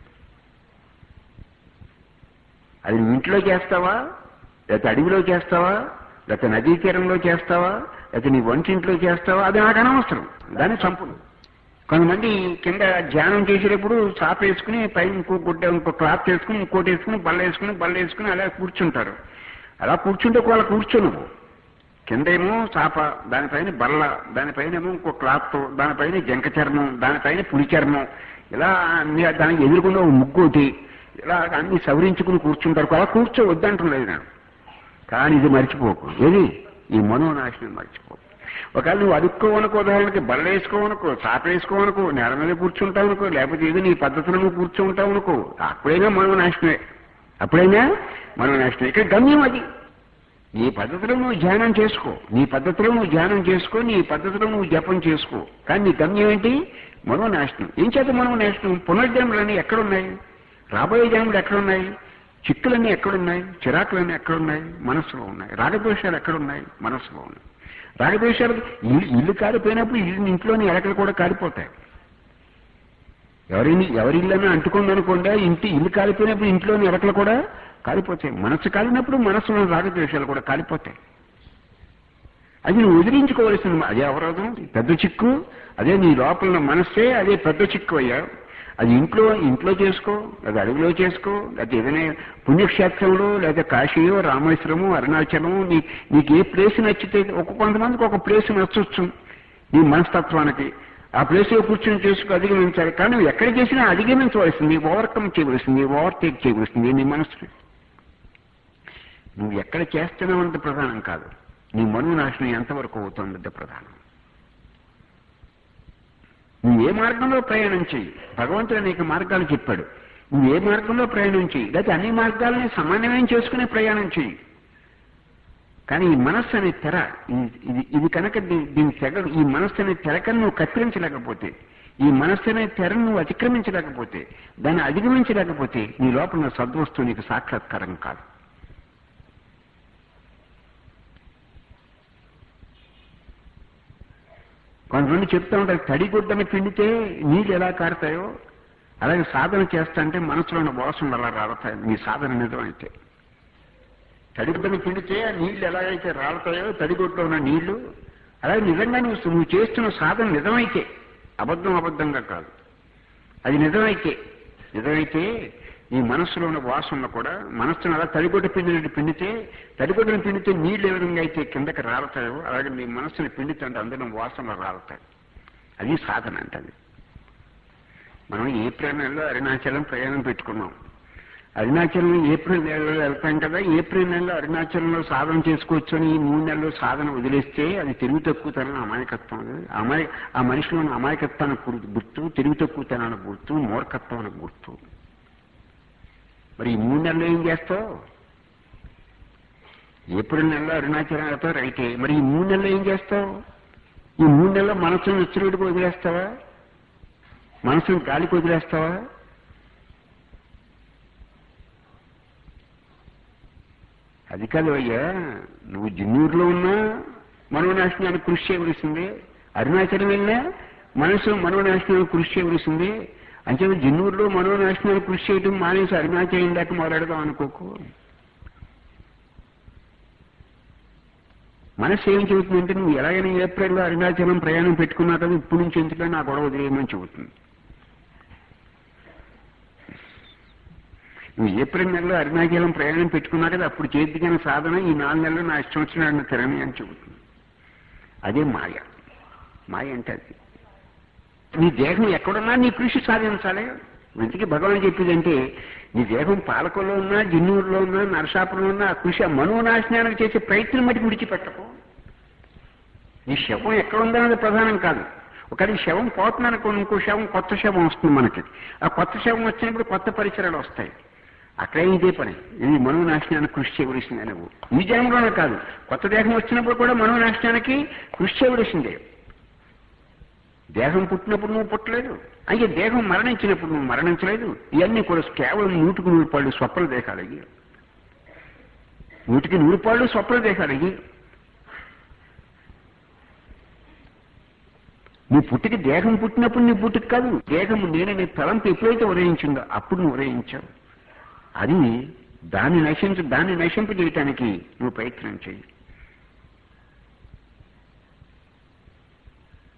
అది నువ్వు ఇంట్లో చేస్తావా లేకపోతే అడవిలో చేస్తావా లేకపోతే నదీ తీరంలో చేస్తావా లేకపోతే నీ వంటింట్లో చేస్తావా అది నాకు అనవసరం దాన్ని చంపు కొంతమంది కింద ధ్యానం చేసేటప్పుడు చాప వేసుకుని పైన ఇంకో గుడ్డ ఇంకో క్లాత్ వేసుకుని ఇంకోటి వేసుకుని బల్ల వేసుకుని బల్ల వేసుకుని అలా కూర్చుంటారు అలా కూర్చుంటే ఒకవేళ కూర్చో నువ్వు కిందేమో చాప దానిపైన బల్ల దానిపైన ఏమో ఇంకో క్లాత్ దానిపైన జంక చర్మం దానిపైన పులి చర్మం ఇలా అన్ని దానికి ఎదురుకుండా ఒక ముగ్గోటి ఇలా అన్ని సవరించుకుని కూర్చుంటారు అలా కూర్చో వద్దంటులేదు నేను కానీ ఇది మర్చిపోకు ఏది ఈ మనోనాశనం మర్చిపోకు ఒకవేళ నువ్వు అడుక్కోవనుకో ఉదాహరణకి బల్ల వేసుకోవనుకో చాప వేసుకోవనుకో నేల మీద కూర్చుంటావు అనుకో లేకపోతే ఏదో నీ పద్ధతిలో నువ్వు కూర్చుంటావు అనుకో అప్పుడైనా మనోనాశనమే అప్పుడైనా మనోనాశనం ఇక్కడ గమ్యం అది నీ పద్ధతిలో నువ్వు ధ్యానం చేసుకో నీ పద్ధతిలో నువ్వు ధ్యానం చేసుకో నీ పద్ధతిలో నువ్వు జపం చేసుకో కానీ నీ గమ్యం ఏంటి మనోనాశనం ఏం చేత మనోనాశనం పునర్జన్మలన్నీ ఎక్కడున్నాయి రాబోయే జన్మలు ఎక్కడున్నాయి చిక్కులన్నీ ఎక్కడున్నాయి చిరాకులన్నీ ఎక్కడున్నాయి మనస్సులో ఉన్నాయి రాగద్వేషాలు ఎక్కడున్నాయి మనస్సులో ఉన్నాయి రాగద్వేషాలు ఇల్లు ఇల్లు కాలిపోయినప్పుడు ఇల్లు ఇంట్లోని ఎలకలు కూడా కాలిపోతాయి ఎవరిని ఎవరి ఇల్లు అంటుకుంది అనుకోండి ఇంటి ఇల్లు కాలిపోయినప్పుడు ఇంట్లోని ఎలకలు కూడా కాలిపోతాయి మనస్సు కాలినప్పుడు మనస్సులో రాగద్వేషాలు కూడా కాలిపోతాయి అది నువ్వు వదిలించుకోవలసింది అదే అవరోధం పెద్ద చిక్కు అదే నీ లోపల ఉన్న మనస్సే అదే పెద్ద చిక్కు అయ్యా అది ఇంట్లో ఇంట్లో చేసుకో లేదా అడవిలో చేసుకో లేకపోతే ఏదైనా పుణ్యక్షేత్రంలో లేదా కాశీయో రామేశ్వరము అరుణాచలము నీ నీకు ఏ ప్లేస్ నచ్చితే ఒక కొంతమందికి ఒక ప్లేస్ నచ్చొచ్చు నీ మనస్తత్వానికి ఆ ప్లేస్ లో కూర్చొని చేసుకు అధిగమించాలి కానీ నువ్వు ఎక్కడ చేసినా అధిగమించవలసింది ఓవర్కమ్ చేయవలసింది ఓవర్టేక్ చేయవలసింది నీ మనసుని నువ్వు ఎక్కడ చేస్తున్నావంటే ప్రధానం కాదు నీ మనోనాశనం ఎంతవరకు అవుతుందంటే ప్రధానం నువ్వు ఏ మార్గంలో ప్రయాణం చెయ్యి భగవంతుడు అనేక మార్గాలు చెప్పాడు నువ్వు ఏ మార్గంలో ప్రయాణం చెయ్యి లేకపోతే అన్ని మార్గాలని సమన్వయం చేసుకునే ప్రయాణం చెయ్యి కానీ ఈ మనస్సు అనే తెర ఈ- ఇది ఇది కనుక దీ- దీని తెగ ఈ మనస్సు అనే తెరకను నువ్వు కత్తిరించలేకపోతే ఈ మనస్సు అనే తెరను నువ్వు అతిక్రమించలేకపోతే దాన్ని అధిగమించలేకపోతే నీ లోపల ఉన్న సద్వస్తువు నీకు సాక్షాత్కారం కాదు కొంతమంది చెప్తా ఉంటారు తడిగుడ్డని పిండితే నీళ్ళు ఎలా కారుతాయో అలాగే సాధన చేస్తా అంటే మనసులో ఉన్న వాసనలు అలా రాలుతాయి నీ సాధన నిజమైతే తడిగుడ్డని పిండితే ఆ నీళ్లు ఎలాగైతే రాలుతాయో తడిగుడ్డలో ఉన్న నీళ్లు అలాగే నిజంగా నువ్వు నువ్వు చేస్తున్న సాధన నిజమైతే అబద్ధం అబద్ధంగా కాదు అది నిజమైతే నిజమైతే నీ మనస్సులో ఉన్న వాసనలు కూడా మనస్సును అలా తడిగుడ్డ పిండినట్టు పిండితే తడిగుడ్డను పిండితే నీళ్లు ఏ విధంగా అయితే కిందకి రాలుతాయో అలాగే నీ మనస్సుని పిండితే అందులో వాసనలు రాలుతాయి అది సాధన అంటే అది మనం ఏప్రిల్ నెలలో అరుణాచలం ప్రయాణం పెట్టుకున్నాం అరుణాచలం ఏప్రిల్ నెలలో వెళ్తాం కదా ఏప్రిల్ నెలలో అరుణాచలంలో సాధన చేసుకోవచ్చు అని ఈ మూడు నెలలు సాధన వదిలేస్తే అది తెలివి తక్కువతనం అమాయకత్వం అది అమాయ ఆ మనిషిలో ఉన్న అమాయకత్వానికి గుర్తు- గుర్తు తెలివి తక్కువతనానికి గుర్తు మూర్ఖత్వానికి గుర్తు మరి ఈ మూడు నెలలు ఏం చేస్తావు ఏప్రిల్ నెలలో అరుణాచలం వెళ్తావు రైతే మరి ఈ మూడు నెలలు ఏం చేస్తావు ఈ మూడు నెలల్లో మనసును విచ్చరుడికి వదిలేస్తావా మనసును గాలికి వదిలేస్తావా అది కాదు అయ్యా నువ్వు జిన్నూరులో ఉన్నా మనోనాశనానికి కృషి చేయవలసిందే అరుణాచలం వెళ్ళినా మనసు మనోనాశనానికి కృషి చేయవలసిందే అంటే జిన్నూరులో మనోనాశనానికి కృషి చేయడం మానేసి అరుణాచలం దాకా మొదలెడదాం అనుకోకు మనసు ఏం చెబుతుందంటే నువ్వు ఎలాగైనా ఏప్రిల్లో అరుణాచలం ప్రయాణం పెట్టుకున్నా కదా ఇప్పటి నుంచి ఎందుకని నా గొడవ వదిలేయమని చెబుతుంది నువ్వు ఏప్రిల్ నెలలో అరుణాచలం ప్రయాణం పెట్టుకున్నా కదా అప్పుడు చేతికైన సాధన ఈ నాలుగు నెలలు నా ఇష్టం వచ్చిన తిరగని అని చెబుతుంది అదే మాయ మాయ అంటే అది నీ దేహం ఎక్కడున్నా నీ కృషి సాధించాలి ఇంతకీ భగవాన్ చెప్పేదంటే నీ దేహం పాలకుల్లో ఉన్నా జిన్నూరులో ఉన్నా నరసాపురంలో ఉన్నా ఆ కృషి ఆ మనోనాశనానికి చేసే ప్రయత్నం మట్టి విడిచిపెట్టకు నీ శవం ఎక్కడ ఉందన్నది ప్రధానం కాదు ఒకటి శవం పోతున్నానుకో ఇంకో శవం కొత్త శవం వస్తుంది మనకి ఆ కొత్త శవం వచ్చినప్పుడు కొత్త పరిసరాలు వస్తాయి అక్కడే ఇదే పని ఇది మనోనాశనానికి కృషి చేయవలసిందే నువ్వు ఈ జన్మలోనే కాదు కొత్త దేహం వచ్చినప్పుడు కూడా మనోనాశనానికి కృషి చేయవలసిందే దేహం పుట్టినప్పుడు నువ్వు పుట్టలేదు అయితే దేహం మరణించినప్పుడు నువ్వు మరణించలేదు ఇవన్నీ కూడా కేవలం నూటికి నూరు పాళ్ళు స్వప్న దేహాలు అయ్యి నూటికి నూరు పాళ్ళు స్వప్న దేహాలు అయ్యి నీ పుట్టికి దేహం పుట్టినప్పుడు నీ పుట్టికి కాదు దేహం నేననే తలంపు ఎప్పుడైతే ఉదయించిందో అప్పుడు నువ్వు ఉదయించావు అది దాన్ని నశించ దాన్ని నశింప చేయటానికి నువ్వు ప్రయత్నం చేయి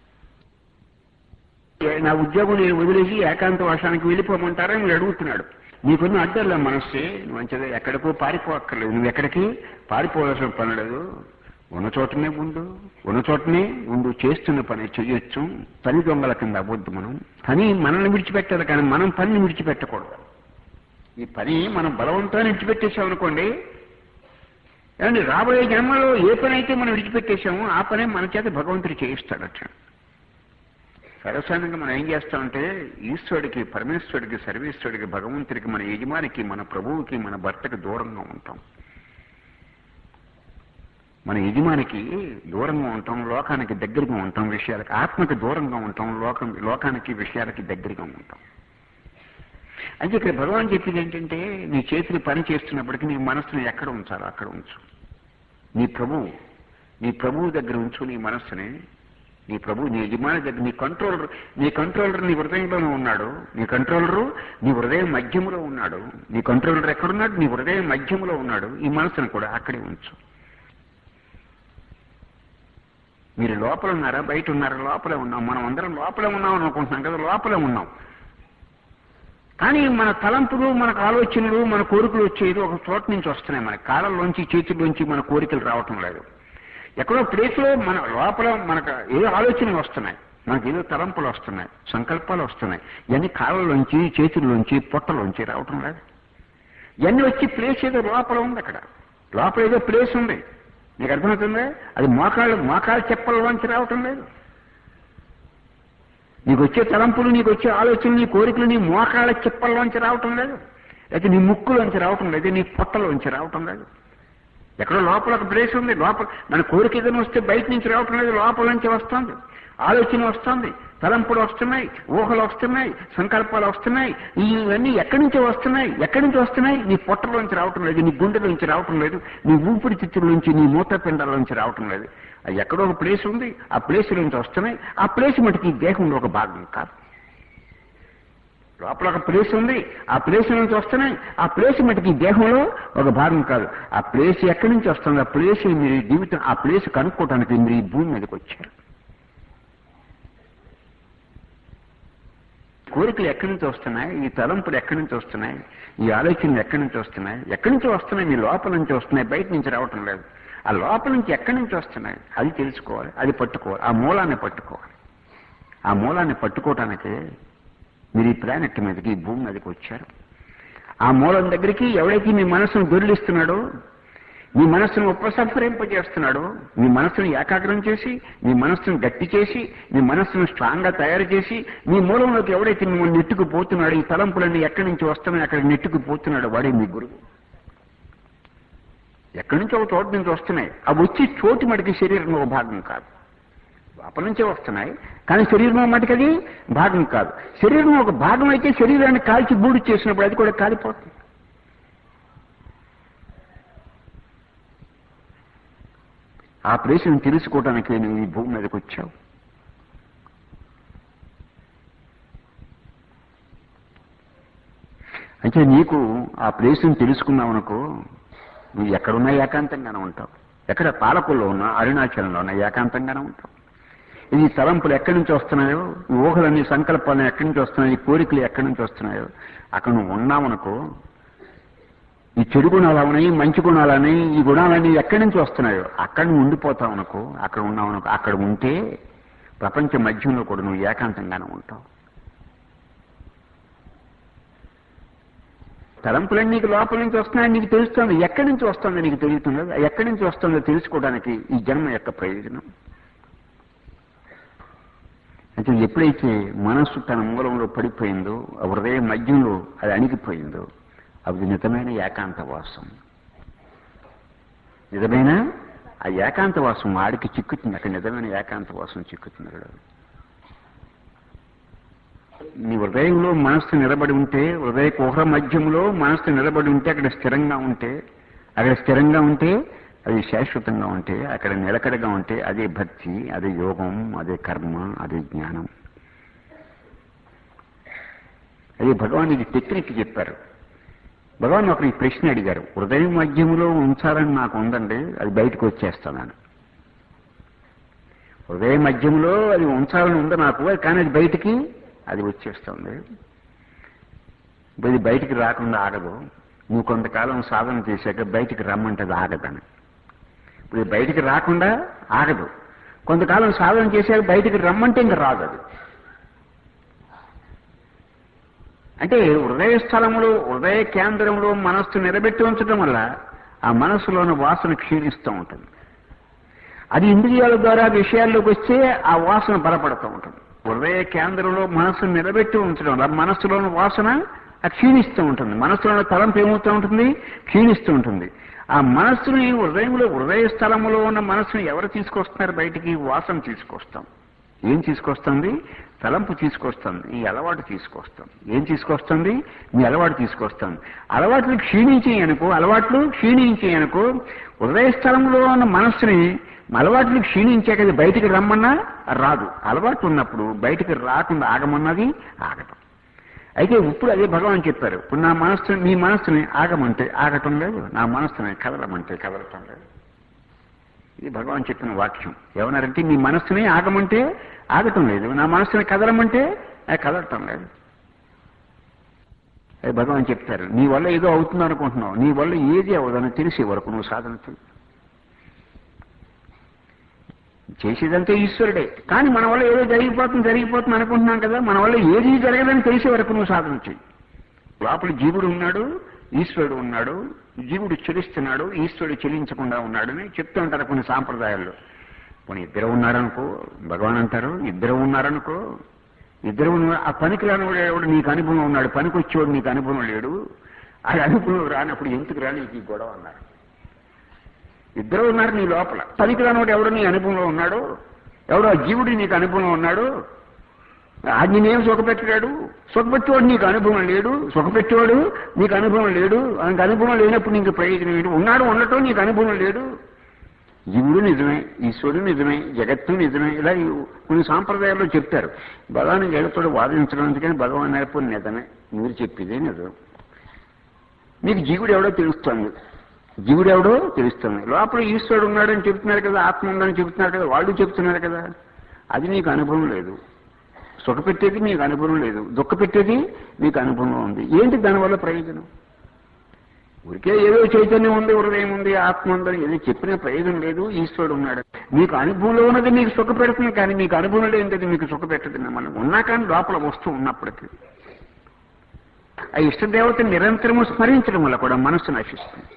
నా ఉద్యోగం నేను వదిలేసి ఏకాంత వర్షానికి వెళ్ళిపోమంటారని మీరు అడుగుతున్నాడు నీకున్న అడ్డర్లే మనస్సే నువ్వు మంచిదే ఎక్కడికో పారిపోక్కర్లేదు నువ్వు ఎక్కడికి పారిపోవాల్సిన పని లేదు ఉన్న చోటనే ఉండు ఉన్న చోటనే ఉండు చేస్తున్న పని చెయ్యొచ్చు పని దొంగల కింద అవ్వద్దు మనం పని మనల్ని విడిచిపెట్టాలి కానీ మనం పనిని విడిచిపెట్టకూడదు ఈ పని మనం బలవంతాన్ని విడిచిపెట్టేసాం అనుకోండి ఏమండి రాబోయే జన్మలో ఏ పని అయితే మనం విడిచిపెట్టేశామో ఆ పనే మన చేత భగవంతుడు చేయిస్తాడట సర్వసాధారణంగా మనం ఏం చేస్తామంటే ఈశ్వరుడికి పరమేశ్వరుడికి సర్వేశ్వరుడికి భగవంతుడికి మన యజమానికి మన ప్రభువుకి మన భర్తకి దూరంగా ఉంటాం మన యజమానికి దూరంగా ఉంటాం లోకానికి దగ్గరగా ఉంటాం విషయాలకి ఆత్మకి దూరంగా ఉంటాం లోకం లోకానికి విషయాలకి దగ్గరగా ఉంటాం అయితే ఇక్కడ భగవాన్ చెప్పింది ఏంటంటే నీ చేతులు పని చేస్తున్నప్పటికీ నీ మనస్సుని ఎక్కడ ఉంచాలో అక్కడ ఉంచు నీ ప్రభువు నీ ప్రభువు దగ్గర ఉంచు నీ మనస్సుని నీ ప్రభు నీ యజమాని దగ్గర నీ కంట్రోలర్ నీ కంట్రోలర్ నీ హృదయంలోనే ఉన్నాడు నీ కంట్రోలరు నీ హృదయం మధ్యములో ఉన్నాడు నీ కంట్రోలర్ ఎక్కడున్నాడు నీ హృదయం మధ్యములో ఉన్నాడు ఈ మనసును కూడా అక్కడే ఉంచు మీరు లోపల ఉన్నారా బయట ఉన్నారా లోపలే ఉన్నాం మనం అందరం లోపలే ఉన్నాం అనుకుంటున్నాం కదా లోపలే ఉన్నాం కానీ మన తలంపులు మనకు ఆలోచనలు మన కోరికలు వచ్చేది ఒక చోట నుంచి వస్తున్నాయి మన కాళ్ళలోంచి చేతుల్లోంచి మన కోరికలు రావటం లేదు ఎక్కడో ప్లేస్లో మన లోపల మనకు ఏదో ఆలోచనలు వస్తున్నాయి మనకి ఏదో తలంపులు వస్తున్నాయి సంకల్పాలు వస్తున్నాయి ఇవన్నీ కాళ్ళలోంచి చేతుల్లోంచి పొట్టలోంచి రావటం లేదు ఇవన్నీ వచ్చి ప్లేస్ ఏదో లోపల ఉంది అక్కడ లోపల ఏదో ప్లేస్ ఉంది నీకు అర్థమవుతుందా అది మోకాళ్ళు మోకాళ్ళ చెప్పలలోంచి రావటం లేదు నీకు వచ్చే తలంపులు నీకు వచ్చే ఆలోచనలు నీ కోరికలు నీ మోకాళ్ళ చెప్పల్లోంచి రావటం లేదు అయితే నీ ముక్కులోంచి రావటం లేదు నీ పొట్టలోంచి రావటం లేదు ఎక్కడో లోపల ఒక ప్లేస్ ఉంది లోపల మన కోరిక ఏదైనా వస్తే బయట నుంచి రావటం లేదు లోపల నుంచి వస్తుంది ఆలోచన వస్తుంది తలంపులు వస్తున్నాయి ఊహలు వస్తున్నాయి సంకల్పాలు వస్తున్నాయి ఇవన్నీ ఎక్కడి నుంచి వస్తున్నాయి ఎక్కడి నుంచి వస్తున్నాయి నీ పొట్టలోంచి రావటం లేదు నీ గుండెలోంచి రావటం లేదు నీ ఊపిరితిత్తుల నుంచి నీ మూత్రపిండాల నుంచి రావటం లేదు అది ఎక్కడో ఒక ప్లేస్ ఉంది ఆ ప్లేస్ నుంచి వస్తున్నాయి ఆ ప్లేస్ మటుకి ఈ దేహంలో ఒక భాగం కాదు లోపల ఒక ప్లేస్ ఉంది ఆ ప్లేస్ నుంచి వస్తున్నాయి ఆ ప్లేస్ మటుకి ఈ దేహంలో ఒక భాగం కాదు ఆ ప్లేస్ ఎక్కడి నుంచి వస్తుంది ఆ ప్లేస్ మీరు ఈ జీవితం ఆ ప్లేస్ కనుక్కోవడానికి మీరు ఈ భూమి మీదకి వచ్చారు కోరికలు ఎక్కడి నుంచి వస్తున్నాయి ఈ తలంపులు ఎక్కడి నుంచి వస్తున్నాయి ఈ ఆలోచనలు ఎక్కడి నుంచి వస్తున్నాయి ఎక్కడి నుంచి వస్తున్నాయి మీ లోపల నుంచి వస్తున్నాయి బయట నుంచి రావటం లేదు ఆ లోపల నుంచి ఎక్కడి నుంచి వస్తున్నాయి అది తెలుసుకోవాలి అది పట్టుకోవాలి ఆ మూలాన్ని పట్టుకోవాలి ఆ మూలాన్ని పట్టుకోవటానికి మీరు ఈ ప్లానెట్ మీదకి ఈ భూమి మీదకి వచ్చారు ఆ మూలం దగ్గరికి ఎవడైతే మీ మనసును దొరిలిస్తున్నాడో మీ మనస్సును ఉపసంహరింపజేస్తున్నాడు మీ మనస్సును ఏకాగ్రం చేసి మీ మనస్సును గట్టి చేసి మీ మనస్సును స్ట్రాంగ్ గా తయారు చేసి మీ మూలంలోకి ఎవడైతే మిమ్మల్ని నెట్టుకు పోతున్నాడు ఈ తలంపులన్నీ ఎక్కడి నుంచి వస్తున్నాయి అక్కడ నెట్టుకు పోతున్నాడు వాడే మీ గురువు ఎక్కడి నుంచి ఒక చోట నుంచి వస్తున్నాయి అవి వచ్చి చోటు మటుకి శరీరం ఒక భాగం కాదు లోపల నుంచే వస్తున్నాయి కానీ శరీరం మటుకు అది భాగం కాదు శరీరం ఒక భాగం అయితే శరీరాన్ని కాల్చి బూడి చేసినప్పుడు అది కూడా కాలిపోతుంది ఆ ప్లేసును తెలుసుకోవడానికి నువ్వు ఈ భూమి మీదకి వచ్చావు అయితే నీకు ఆ ప్లేసును తెలుసుకున్నావనుకో నువ్వు ఎక్కడున్నా ఏకాంతంగానే ఉంటావు ఎక్కడ పాలకుల్లో ఉన్నా అరుణాచలంలో ఉన్నా ఏకాంతంగానే ఉంటావు ఈ తలంపులు ఎక్కడి నుంచి వస్తున్నాయో ఈ ఊహలన్నీ సంకల్పాలు ఎక్కడి నుంచి వస్తున్నాయో ఈ కోరికలు ఎక్కడి నుంచి వస్తున్నాయో అక్కడ నువ్వు ఉన్నావనుకో ఈ చెడు గుణాలు ఉన్నాయి మంచి గుణాలని ఈ గుణాలన్నీ ఎక్కడి నుంచి వస్తున్నాయో అక్కడ నువ్వు ఉండిపోతావు అనుకో అక్కడ ఉన్నావు అనుకో అక్కడ ఉంటే ప్రపంచ మధ్యంలో కూడా నువ్వు ఏకాంతంగానే ఉంటావు తలంపులన్నీ నీకు లోపల నుంచి వస్తున్నాయని నీకు తెలుస్తుంది ఎక్కడి నుంచి వస్తుందో నీకు తెలుస్తుంది ఎక్కడి నుంచి వస్తుందో తెలుసుకోవడానికి ఈ జన్మ యొక్క ప్రయోజనం అయితే ఎప్పుడైతే మనస్సు తన మూలంలో పడిపోయిందో ఆ హృదయం మధ్యంలో అది అణిగిపోయిందో అది నిజమైన ఏకాంతవాసం నిజమైన ఆ ఏకాంతవాసం వాడికి చిక్కుతుంది అక్కడ నిజమైన ఏకాంతవాసం చిక్కుతుంది అక్కడ నీ హృదయంలో మనస్సు నిలబడి ఉంటే హృదయ కుహర మధ్యంలో మనస్సు నిలబడి ఉంటే అక్కడ స్థిరంగా ఉంటే అక్కడ స్థిరంగా ఉంటే అది శాశ్వతంగా ఉంటే అక్కడ నిలకడగా ఉంటే అదే భక్తి అదే యోగం అదే కర్మ అదే జ్ఞానం అదే భగవాన్ ఇది టెక్నిక్ చెప్పారు భగవాన్ ఒకరు ఈ ప్రశ్న అడిగారు హృదయం మధ్యములో ఉంచాలని నాకు ఉందండి అది బయటకు వచ్చేస్తానని హృదయ మధ్యంలో అది ఉంచాలని ఉంది నాకు కానీ అది బయటికి అది వచ్చేస్తుంది ఇప్పుడు ఇది బయటికి రాకుండా ఆగదు నువ్వు కొంతకాలం సాధన చేశాక బయటికి రమ్మంటది ఆగదని ఇప్పుడు ఇది బయటికి రాకుండా ఆగదు కొంతకాలం సాధన చేశాక బయటికి రమ్మంటే ఇంకా రాదు అది అంటే హృదయ స్థలములో హృదయ కేంద్రంలో మనస్సు నిలబెట్టి ఉంచడం వల్ల ఆ మనస్సులోని వాసన క్షీణిస్తూ ఉంటుంది అది ఇంద్రియాల ద్వారా విషయాల్లోకి వస్తే ఆ వాసన బలపడుతూ ఉంటుంది హృదయ కేంద్రంలో మనస్సును నిలబెట్టి ఉంచడం వల్ల మనస్సులోని వాసన ఆ క్షీణిస్తూ ఉంటుంది మనస్సులోని తలంపు ఏమవుతూ ఉంటుంది క్షీణిస్తూ ఉంటుంది ఆ మనస్సుని హృదయంలో హృదయ స్థలములో ఉన్న మనస్సుని ఎవరు తీసుకొస్తున్నారు బయటికి వాసన తీసుకొస్తాం ఏం తీసుకొస్తుంది తలంపు తీసుకొస్తుంది ఈ అలవాటు తీసుకొస్తుంది ఏం తీసుకొస్తుంది మీ అలవాటు తీసుకొస్తుంది అలవాట్లు క్షీణించి అనుకో అలవాట్లు క్షీణించి అనుకో హృదయ స్థలంలో ఉన్న మనస్సుని అలవాట్లు క్షీణించాక అది బయటికి రమ్మన్నా రాదు అలవాటు ఉన్నప్పుడు బయటికి రాకుండా ఆగమన్నది ఆగటం అయితే ఇప్పుడు అదే భగవాన్ చెప్పారు ఇప్పుడు నా మనస్సు మీ మనస్సుని ఆగమంటే ఆగటం లేదు నా మనస్సుని కదలమంటే కదలటం లేదు ఇది భగవాన్ చెప్పిన వాక్యం ఏమన్నారంటే మీ మనస్సుని ఆగమంటే ఆగటం లేదు నా మనస్సుని కదలమంటే అది కదలటం లేదు అది భగవాన్ చెప్తారు నీ వల్ల ఏదో అవుతుంది అనుకుంటున్నావు నీ వల్ల ఏది అవ్వదని తెలిసే వరకు నువ్వు సాధన చెయ్యి. చేసేదంతా ఈశ్వరుడే కానీ మన వల్ల ఏదో జరిగిపోతుంది జరిగిపోతుంది అనుకుంటున్నాం కదా మన వల్ల ఏది జరగదని తెలిసే వరకు నువ్వు సాధన చెయ్యి లోపల జీవుడు ఉన్నాడు ఈశ్వరుడు ఉన్నాడు జీవుడు చెలిస్తున్నాడు ఈశ్వరుడు చెలించకుండా ఉన్నాడని చెప్తూ ఉంటారు కొన్ని సాంప్రదాయాల్లో కొన్ని ఇద్దరు ఉన్నారనుకో భగవాన్ అంటారు ఇద్దరు ఉన్నారనుకో ఇద్దరు ఉన్న- ఆ పనికి రానివాడు నీకు అనుభవం ఉన్నాడు పనికి వచ్చేవాడు నీకు అనుభవం లేడు ఆ అనుభవం రానప్పుడు ఎందుకు రా నీకు ఈ గొడవ అన్నారు ఇద్దరు ఉన్నారు నీ లోపల పనికి రానివాడు ఎవడు నీ అనుభవంలో ఉన్నాడు ఎవడో ఆ జీవుడు నీకు అనుభవంలో ఉన్నాడు ఆజ్ఞనేం సుఖపెట్టాడు సుఖపెట్టేవాడు నీకు అనుభవం లేడు సుఖపెట్టేవాడు నీకు అనుభవం లేడు ఆయనకు అనుభవం లేనప్పుడు నీకు ప్రయోజనం ఏంటి ఉన్నాడు ఉండటం నీకు అనుభవం లేడు జీవుడు నిజమే ఈశ్వరుడు నిజమే జగత్తు నిజమే ఇలా ఈ కొన్ని సాంప్రదాయాల్లో చెప్తారు భగవాన్ జగత్తుడు వాదించడం అందుకని భగవాన్ నేర్పు నిజమే మీరు చెప్పేదే నిజం మీకు జీవుడు ఎవడో తెలుస్తుంది జీవుడు ఎవడో తెలుస్తుంది లోపల ఈశ్వరుడు ఉన్నాడని చెప్తున్నారు కదా ఆత్మ ఉందని చెప్తున్నారు కదా వాళ్ళు చెప్తున్నారు కదా అది నీకు అనుభవం లేదు సుఖ పెట్టేది నీకు అనుభవం లేదు దుఃఖ పెట్టేది నీకు అనుభవం ఉంది ఏంటి దానివల్ల ప్రయోజనం ఊరికే ఏదో చైతన్యం ఉంది హృదయం ఉంది ఆత్మ ఉందని ఏదో చెప్పిన ప్రయోజనం లేదు ఈశ్వరుడు ఉన్నాడు మీకు అనుభవంలో ఉన్నది మీకు సుఖ పెడుతుంది కానీ మీకు అనుభవం లేనిది మీకు సుఖ పెట్టదు మిమ్మల్ని ఉన్నా కానీ లోపల వస్తువు ఉన్నప్పటికీ ఆ ఇష్టదేవతని నిరంతరము స్మరించడం వల్ల కూడా మనస్సు నశిస్తుంది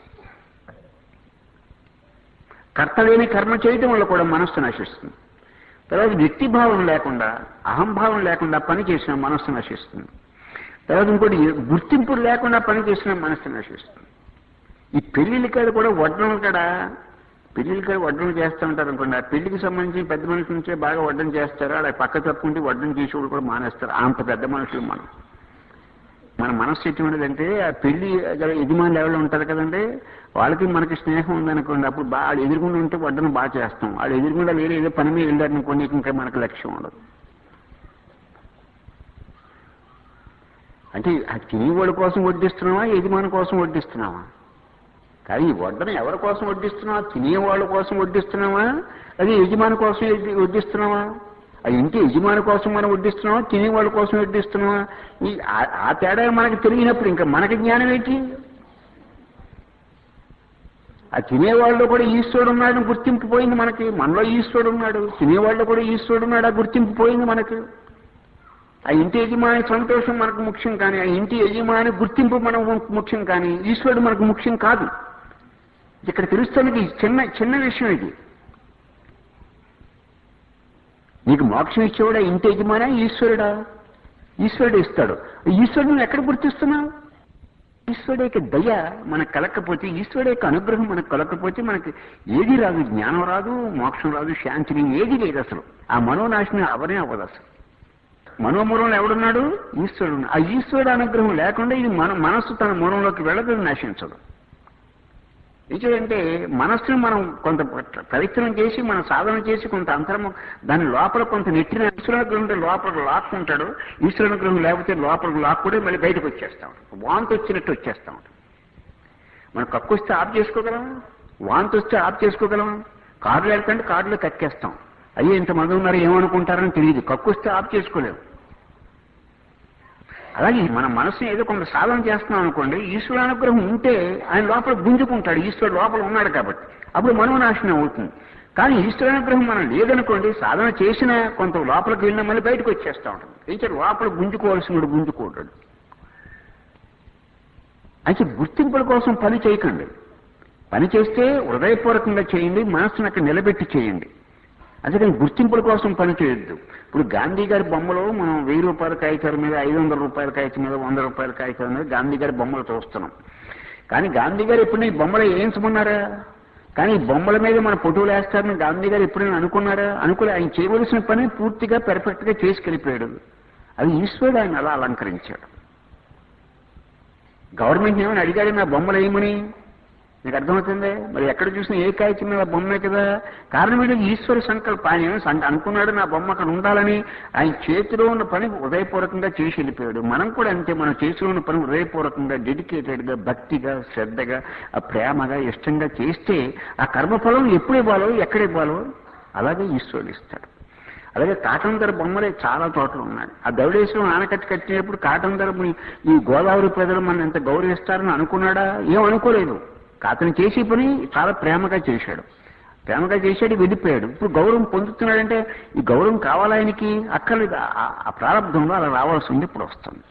కర్త లేని కర్మ చేయడం వల్ల కూడా మనస్సు నశిస్తుంది తర్వాత వ్యక్తిభావం లేకుండా అహంభావం లేకుండా పని చేసిన మనస్సు నశిస్తుంది తర్వాత ఇంకోటి గుర్తింపు లేకుండా పని చేసిన మనస్సు నశిస్తుంది ఈ పెళ్లిళ్ళ కాడ కూడా వడ్డం కాడ పెళ్లిళ్ళ కాడ వడ్డం చేస్తూ ఉంటారు అనుకోండి ఆ పెళ్లికి సంబంధించి పెద్ద మనుషుల నుంచే బాగా వడ్డం చేస్తారు అలా పక్క తప్పుకుంటే వడ్డం చేసేవాళ్ళు కూడా మానేస్తారు అంత పెద్ద మనుషులు మనం మన మనస్సు ఎటువంటిదంటే ఆ పెళ్లి గల యజమానులు ఎవరు ఉంటారు కదండి వాళ్ళకి మనకి స్నేహం ఉందనుకోండి అప్పుడు బాగా వాళ్ళు ఎదురుకుండా ఉంటే వడ్డను బాగా చేస్తాం వాళ్ళు ఎదురుకుండా వేరే ఏదో పని మీద వెళ్ళారనుకోండి ఇంకా మనకు లక్ష్యం ఉండదు అంటే ఆ తినేవాడి కోసం వడ్డిస్తున్నావా యజమాని కోసం వడ్డిస్తున్నావా కానీ ఈ వడ్డను ఎవరి కోసం వడ్డిస్తున్నావా తినేవాళ్ళ కోసం వడ్డిస్తున్నావా అది యజమాని కోసం వడ్డి- వడ్డిస్తున్నావా ఆ ఇంటి యజమాని కోసం మనం వడ్డిస్తున్నావా తినేవాళ్ళ కోసం వడ్డిస్తున్నావా ఈ ఆ- ఆ తేడా మనకి తెలియనప్పుడు ఇంకా మనకి జ్ఞానం ఏంటి ఆ తినేవాళ్ళు కూడా ఈశ్వరుడు ఉన్నాడని గుర్తింపు పోయింది మనకి మనలో ఈశ్వరుడు ఉన్నాడు తినేవాళ్ళు కూడా ఈశ్వరుడు ఉన్నాడు ఆ గుర్తింపు పోయింది మనకి ఆ ఇంటి యజమాని సంతోషం మనకు ముఖ్యం కానీ ఆ ఇంటి యజమాని గుర్తింపు మనకు ముఖ్యం కానీ ఈశ్వరుడు మనకు ముఖ్యం కాదు ఇక్కడ తెలుస్తున్నది చిన్న చిన్న విషయం ఇది నీకు మోక్షం ఇచ్చేవాడా ఇంటి యజమానా ఈశ్వరుడా ఈశ్వరుడు ఇస్తాడు ఈశ్వరుడు నువ్వు ఎక్కడ గుర్తిస్తున్నావు ఈశ్వరుడు యొక్క దయ మనకు కలగకపోతే ఈశ్వరుడు యొక్క అనుగ్రహం మనకు కలగకపోతే మనకి ఏది రాదు జ్ఞానం రాదు మోక్షం రాదు శాంతి ఏది లేదు అసలు ఆ మనోనాశనం అవనే అవ్వదు అసలు మనోమూలంలో ఎవడున్నాడు ఈశ్వరుడు ఉన్నాడు. ఆ ఈశ్వరుడు అనుగ్రహం లేకుండా ఇది మన మనస్సు తన మూలంలోకి వెళ్ళదు నశించదు ఏంటంటే మనస్సును మనం కొంత ప్రయత్నం చేసి మనం సాధన చేసి కొంత అంతరము దాని లోపల కొంత నెట్టిన ఈశ్వరానుగ్రహం ఉంటే లోపల లాక్కుంటాడు ఈశ్వరానుగ్రహం లేకపోతే లోపలికి లాక్కుడే మళ్ళీ బయటకు వచ్చేస్తా ఉంటాం వాంతి వచ్చినట్టు వచ్చేస్తా ఉంటాం మనం కక్కు వస్తే ఆఫ్ చేసుకోగలం వాంతి వస్తే ఆఫ్ చేసుకోగలం కారులో వెళ్తుంటే కారులో కక్కేస్తాం అయ్యే ఇంతమంది ఉన్నారు ఏమనుకుంటారని తెలియదు కక్కు వస్తే ఆఫ్ చేసుకోలేము అలాగే మన మనసుని ఏదో కొంత సాధన చేస్తున్నాం అనుకోండి ఈశ్వరుడు అనుగ్రహం ఉంటే ఆయన లోపల గుంజుకుంటాడు ఈశ్వరుడు లోపల ఉన్నాడు కాబట్టి అప్పుడు మనోనాశనం అవుతుంది కానీ ఈశ్వరుడు అనుగ్రహం మనం లేదనుకోండి సాధన చేసినా కొంత లోపలికి వెళ్ళినా మళ్ళీ బయటకు వచ్చేస్తూ ఉంటుంది అయితే లోపల గుంజుకోవాల్సిన గుంజుకోవటాడు అయితే గుర్తింపుల కోసం పని చేయకండి పని చేస్తే హృదయపూర్వకంగా చేయండి మనస్సును అక్కడ నిలబెట్టి చేయండి అందుకని గుర్తింపుల కోసం పని చేయొద్దు ఇప్పుడు గాంధీ గారి బొమ్మలు మనం వెయ్యి రూపాయల కాగితాల మీద ఐదు వందల రూపాయల కాగితం మీద వంద రూపాయల కాగితాల మీద గాంధీ గారి బొమ్మలు చూస్తున్నాం కానీ గాంధీ గారు ఎప్పుడు ఈ బొమ్మలు వేయించమన్నారా కానీ ఈ బొమ్మల మీద మన ఫోటోలు వేస్తారని గాంధీ గారు ఎప్పుడైనా అనుకున్నారా అనుకుని ఆయన చేయవలసిన పని పూర్తిగా పెర్ఫెక్ట్ గా చేసుకెళ్ళిపోయాడు అది ఈశ్వరుడు ఆయన అలా అలంకరించాడు గవర్నమెంట్ ఏమైనా అడిగాడు నా బొమ్మలు వేయమని నీకు అర్థమవుతుంది మరి ఎక్కడ చూసినా ఏ కాగితం మీద బొమ్మే కదా కారణం ఏంటంటే ఈశ్వర సంకల్పం ఆయన ఏమో సం- అనుకున్నాడు నా బొమ్మ అక్కడ ఉండాలని ఆయన చేతిలో ఉన్న పని హృదయపూర్వకంగా చేసి వెళ్ళిపోయాడు మనం కూడా అంతే మనం చేతిలో ఉన్న పని హృదయపూర్వకంగా డెడికేటెడ్ గా భక్తిగా శ్రద్ధగా ఆ ప్రేమగా ఇష్టంగా చేస్తే ఆ కర్మఫలం ఎప్పుడు ఇవ్వాలో ఎక్కడ ఇవ్వాలో అలాగే ఈశ్వరుడు ఇస్తాడు అలాగే కాటన్ ధర బొమ్మలే చాలా చోట్ల ఉన్నాయి ఆ ధవళేశ్వరం ఆనకట్ట కట్టినప్పుడు కాటన్ ధర ఈ గోదావరి ప్రజలు మనం ఎంత గౌరవిస్తారని అనుకున్నాడా ఏం అనుకోలేదు అతను చేసే పని చాలా ప్రేమగా చేశాడు ప్రేమగా చేశాడు వెళ్ళిపోయాడు ఇప్పుడు గౌరవం పొందుతున్నాడంటే ఈ గౌరవం కావాలా ఆయనకి అక్కర్లేదు ఆ- ఆ ప్రారంభంలో అలా రావాల్సి ఉంది ఇప్పుడు వస్తుంది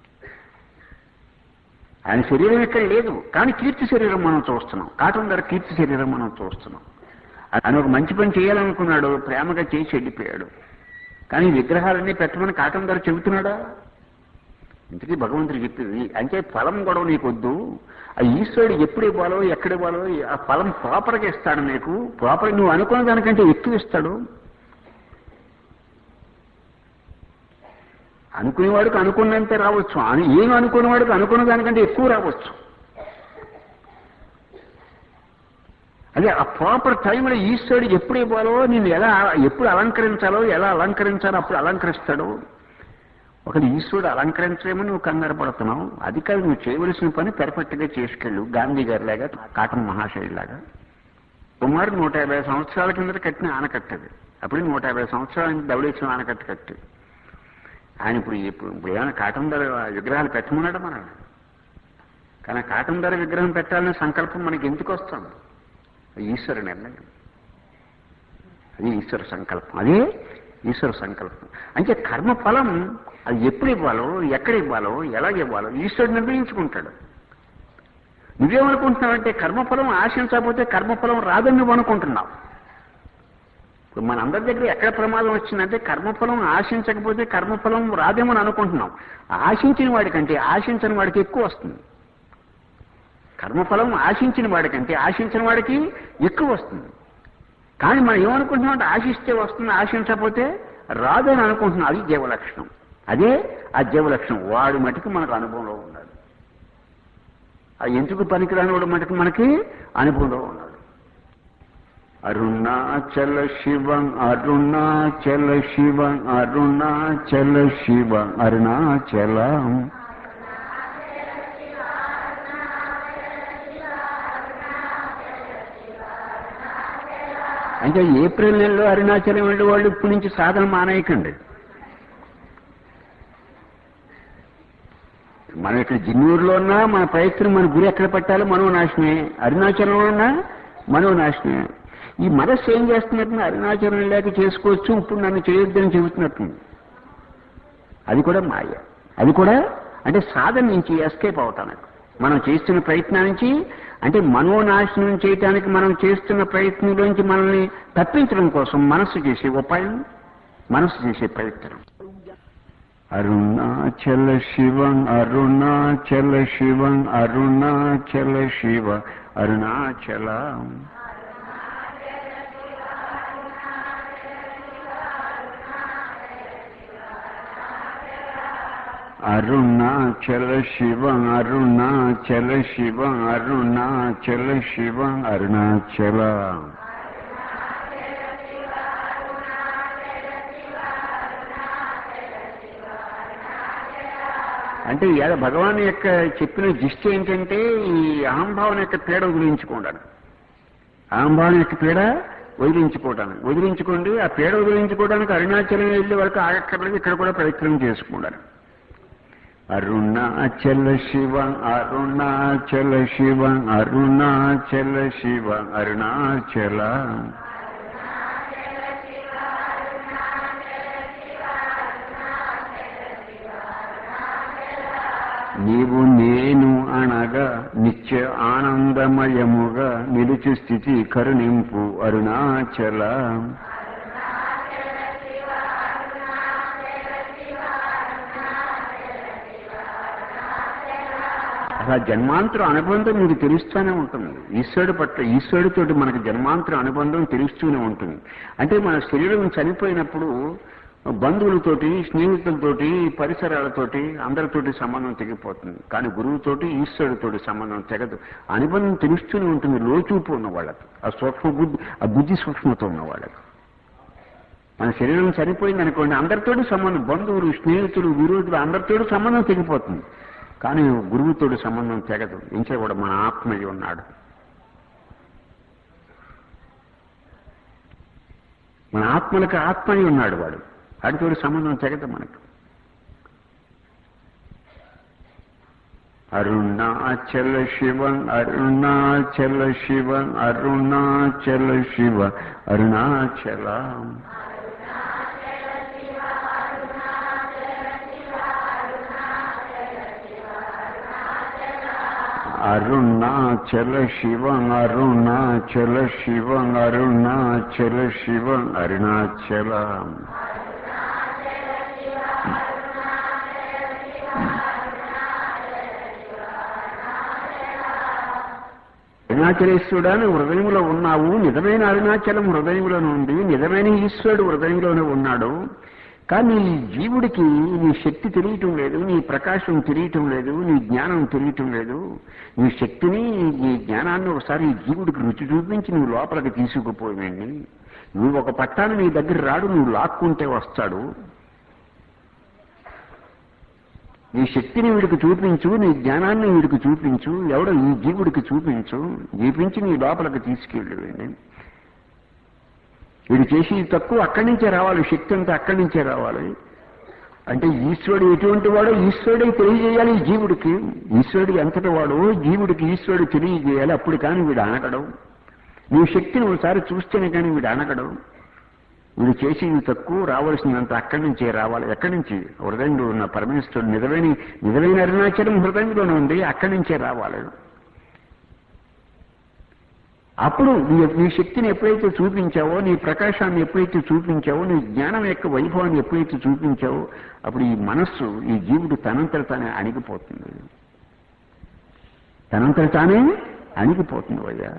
ఆయన శరీరం ఇక్కడ లేదు కానీ కీర్తి శరీరం మనం చూస్తున్నాం కాటన్ ధర కీర్తి శరీరం మనం చూస్తున్నాం ఆయన ఒక మంచి పని చేయాలనుకున్నాడు ప్రేమగా చేసి వెళ్ళిపోయాడు కానీ ఈ విగ్రహాలన్నీ పెట్టమని కాటన్ ధర చెబుతున్నాడా ఇంతకీ భగవంతుడు చెప్పింది అంటే ఫలం గొడవ నీకొద్దు ఆ ఈశ్వరుడు ఎప్పుడు ఇవ్వాలో ఎక్కడ ఇవ్వాలో ఆ ఫలం ప్రాపర్గా ఇస్తాడు నీకు ప్రాపర్ నువ్వు అనుకున్న దానికంటే ఎక్కువ ఇస్తాడు అనుకునేవాడికి అనుకున్నంతే రావచ్చు అని ఏం అనుకునేవాడికి అనుకున్న దానికంటే ఎక్కువ రావచ్చు అదే ఆ ప్రాపర్ టైంలో ఈశ్వరుడు ఎప్పుడు ఇవ్వాలో నేను ఎలా ఎప్పుడు అలంకరించాలో ఎలా అలంకరించాలో అప్పుడు అలంకరిస్తాడు ఒకటి ఈశ్వరుడు అలంకరించలేమో నువ్వు కంగారు పడుతున్నావు అది కాదు నువ్వు చేయవలసిన పని పెర్ఫెక్ట్ గా చేసుకెళ్ళు గాంధీ గారి లాగా కాటన్ మహాశయుడు లాగా సుమారు నూట యాభై సంవత్సరాల కిందట కట్టిన ఆనకట్టది అప్పుడు నూట యాభై సంవత్సరాల ధవళేశ్వరం ఆనకట్ట కట్టి ఆయన ఇప్పుడు ఇప్పుడు ఇప్పుడు ఏమైనా కాటన్ ధర విగ్రహాలు పెట్టమన్నాడు మన కానీ ఆ కాటన్ ధర విగ్రహం పెట్టాలనే సంకల్పం మనకి ఎందుకు వస్తుంది అది ఈశ్వర నిర్ణయం అది ఈశ్వర సంకల్పం అదే ఈశ్వర సంకల్పం అంటే కర్మఫలం అది ఎప్పుడు ఇవ్వాలో ఎక్కడ ఇవ్వాలో ఎలా ఇవ్వాలో ఈశ్వరుడు నిర్ణయించుకుంటాడు నువ్వేమనుకుంటున్నావంటే కర్మఫలం ఆశించకపోతే కర్మఫలం రాదని నువ్వు అనుకుంటున్నావు ఇప్పుడు మన అందరి దగ్గర ఎక్కడ ప్రమాదం వచ్చిందంటే కర్మఫలం ఆశించకపోతే కర్మఫలం రాదేమని అనుకుంటున్నాం ఆశించిన వాడికంటే ఆశించని వాడికి ఎక్కువ వస్తుంది కర్మఫలం ఆశించిన వాడికంటే ఆశించిన వాడికి ఎక్కువ వస్తుంది కానీ మనం ఏమనుకుంటున్నాం అంటే ఆశిస్తే వస్తుంది ఆశించకపోతే రాదని అనుకుంటున్నాం అది జీవలక్షణం అదే ఆ జీవలక్షణం వాడు మటుకు మనకు అనుభవంలో ఉన్నాడు ఆ ఎందుకు పనికిరాని వాడు మటుకు మనకి అనుభవంలో ఉన్నాడు అరుణాచల శివం అరుణాచల శివం అరుణాచల శివం అరుణాచలం అంటే ఏప్రిల్ నెలలో అరుణాచలం వెళ్ళే వాళ్ళు ఇప్పటి నుంచి సాధన మానేయకండి మనం ఇక్కడ జిన్నూరులో ఉన్నా మన ప్రయత్నం మన గురి ఎక్కడ పెట్టాలో మనోనాశనమే అరుణాచలంలో ఉన్నా మనోనాశనమే ఈ మనస్సు ఏం చేస్తున్నట్టు అరుణాచలం లేక చేసుకోవచ్చు ఇప్పుడు నన్ను చేయొద్దని చెబుతున్నట్టు అది కూడా మాయ అది కూడా అంటే సాధన నుంచి ఎస్కేప్ అవుతానికి మనం చేస్తున్న ప్రయత్నం నుంచి అంటే మనోనాశనం చేయటానికి మనం చేస్తున్న ప్రయత్నంలోంచి మనల్ని తప్పించడం కోసం మనస్సు చేసే ఉపాయం మనస్సు చేసే ప్రయత్నం అరుణాచల శివం అరుణాచల శివం అరుణాచల శివ అరుణాచల అరుణాచల శివం అరుణాచల శివం అరుణాచల శివం అరుణాచల అంటే ఇవాళ భగవాన్ యొక్క చెప్పిన జిస్ట్ ఏంటంటే ఈ అహంభావం యొక్క పీడ వదిలించుకోవడం అహంభావం యొక్క పీడ వదిలించుకోవడానికి వదిలించుకోండి ఆ పీడ వదిలించుకోవడానికి అరుణాచలం వెళ్ళే వరకు ఆగక్కర్లేదు ఇక్కడ కూడా ప్రయత్నం చేసుకోవడానికి అరుణాచల శివ అరుణాచల శివ అరుణాచల శివ అరుణాచల నీవు నేను అనగా నిత్య ఆనందమయముగా నిలుచు స్థితి కరుణింపు అరుణాచల అలా జన్మాంతర అనుబంధం మీకు తెలుస్తూనే ఉంటుంది ఈశ్వరుడు పట్ల ఈశ్వరుడితోటి మనకు జన్మాంతర అనుబంధం తెలుస్తూనే ఉంటుంది అంటే మన శరీరం చనిపోయినప్పుడు బంధువులతోటి స్నేహితులతోటి పరిసరాలతోటి అందరితోటి సంబంధం తెగిపోతుంది కానీ గురువుతోటి ఈశ్వరుడితోటి సంబంధం తెగదు అనుబంధం తెలుస్తూనే ఉంటుంది లోచూపు ఉన్న వాళ్ళకి ఆ సూక్ష్మ బుద్ధి ఆ బుద్ధి సూక్ష్మత ఉన్న వాళ్ళకి మన శరీరం చనిపోయింది అనుకోండి అందరితోటి సంబంధం బంధువులు స్నేహితులు విరోధులు అందరితోటి సంబంధం తెగిపోతుంది కానీ గురువుతోటి సంబంధం తెగదు ఇంకే కూడా మన ఆత్మయ్య ఉన్నాడు మన ఆత్మలకు ఆత్మయ్య ఉన్నాడు వాడు వాడితోటి సంబంధం తెగదు మనకు అరుణాచల శివ అరుణాచల శివ అరుణాచల శివ అరుణాచల అరుణాచల శివ అరుణాచల శివ అరుణాచల శివ అరుణాచల అరుణాచలేశ్వరుడా నువ్వు హృదయంలో ఉన్నావు నిజమైన అరుణాచలం హృదయంలోనే ఉంది నిజమైన ఈశ్వరుడు హృదయంలోనే ఉన్నాడు కానీ ఈ జీవుడికి నీ శక్తి తెలియటం లేదు నీ ప్రకాశం తెలియటం లేదు నీ జ్ఞానం తెలియటం లేదు నీ శక్తిని నీ జ్ఞానాన్ని ఒకసారి ఈ జీవుడికి రుచి చూపించి నువ్వు లోపలికి తీసుకుపోయండి నువ్వు ఒక పట్టాన్ని నీ దగ్గర రాడు నువ్వు లాక్కుంటే వస్తాడు నీ శక్తిని వీడికి చూపించు నీ జ్ఞానాన్ని వీడికి చూపించు ఎవడో ఈ జీవుడికి చూపించు చూపించి నీ లోపలికి తీసుకెళ్ళి వీడు చేసి తక్కువ అక్కడి నుంచే రావాలి శక్తి అంతా అక్కడి నుంచే రావాలి అంటే ఈశ్వరుడు ఎటువంటి వాడో ఈశ్వరుడికి తెలియజేయాలి ఈ జీవుడికి ఈశ్వరుడికి ఎంతటి వాడో జీవుడికి ఈశ్వరుడు తెలియజేయాలి అప్పుడు కానీ వీడు అనగడం నీ శక్తిని ఒకసారి చూస్తేనే కానీ వీడు అనగడం వీడు చేసేది తక్కువ రావాల్సినంత అక్కడి నుంచే రావాలి ఎక్కడి నుంచి హృదయంలో ఉన్న పరమేశ్వరుడు నిజమైన నిజమైన అరుణాచలం హృదయంలోనే ఉంది అక్కడి నుంచే రావాలి అప్పుడు నీ నీ శక్తిని ఎప్పుడైతే చూపించావో నీ ప్రకాశాన్ని ఎప్పుడైతే చూపించావో నీ జ్ఞానం యొక్క వైభవాన్ని ఎప్పుడైతే చూపించావో అప్పుడు ఈ మనస్సు ఈ జీవుడు తనంతట తానే అణిగిపోతుంది తనంతట తానే అణిగిపోతుంది అయ్యా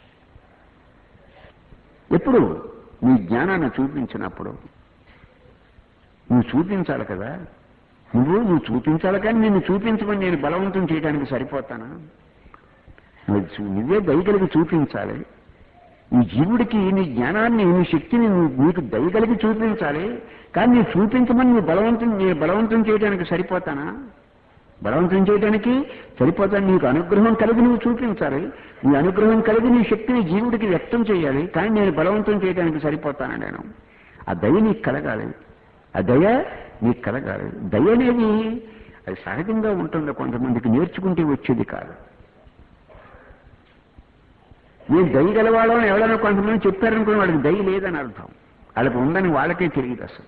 ఎప్పుడు నీ జ్ఞానాన్ని చూపించినప్పుడు నువ్వు చూపించాలి కదా నువ్వు నువ్వు చూపించాలి కానీ నిన్ను చూపించమని నేను బలవంతం చేయడానికి సరిపోతానా నువ్వు చూ- నువ్వే దయగలిగి చూపించాలి ఈ జీవుడికి నీ జ్ఞానాన్ని నీ శక్తిని నువ్వు నీకు దయగలిగి చూపించాలి కానీ నీ చూపించమని నువ్వు బలవంతం నేను బలవంతం చేయడానికి సరిపోతానా బలవంతం చేయడానికి సరిపోతాను నీకు అనుగ్రహం కలిగి నువ్వు చూపించాలి నీ అనుగ్రహం కలిగి నీ శక్తిని జీవుడికి వ్యక్తం చేయాలి కానీ నేను బలవంతం చేయడానికి సరిపోతాను నేను ఆ దయ నీకు కలగాలి ఆ దయ నీకు కలగాలి దయ అనేది అది సహజంగా ఉంటుంది కొంతమందికి నేర్చుకుంటే వచ్చేది కాదు నేను దయ గలవాళ్ళని ఎవరైనా కొంతమంది చెప్పారనుకుని వాళ్ళకి దయ లేదని అర్థం వాళ్ళకి ఉందని వాళ్ళకే తెలియదు అసలు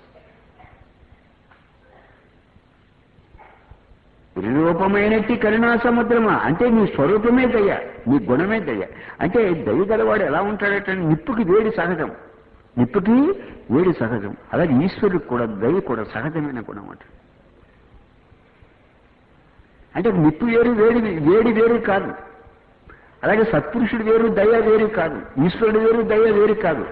రూపమైనట్టి కరుణా సముద్రమా అంటే నీ స్వరూపమే దయ నీ గుణమే దయ అంటే దయ గలవాడు ఎలా ఉంటాడంటే నిప్పుకి వేడి సహజం నిప్పుకి వేడి సహజం అలాగే ఈశ్వరుడికి కూడా దయ కూడా సహజమైన గుణం అంట అంటే నిప్పు వేరు వేడి వేడి వేరు కాదు అలాగే సత్పురుషుడు వేరు దయ వేరు కాదు ఈశ్వరుడు వేరు దయ వేరు కాదు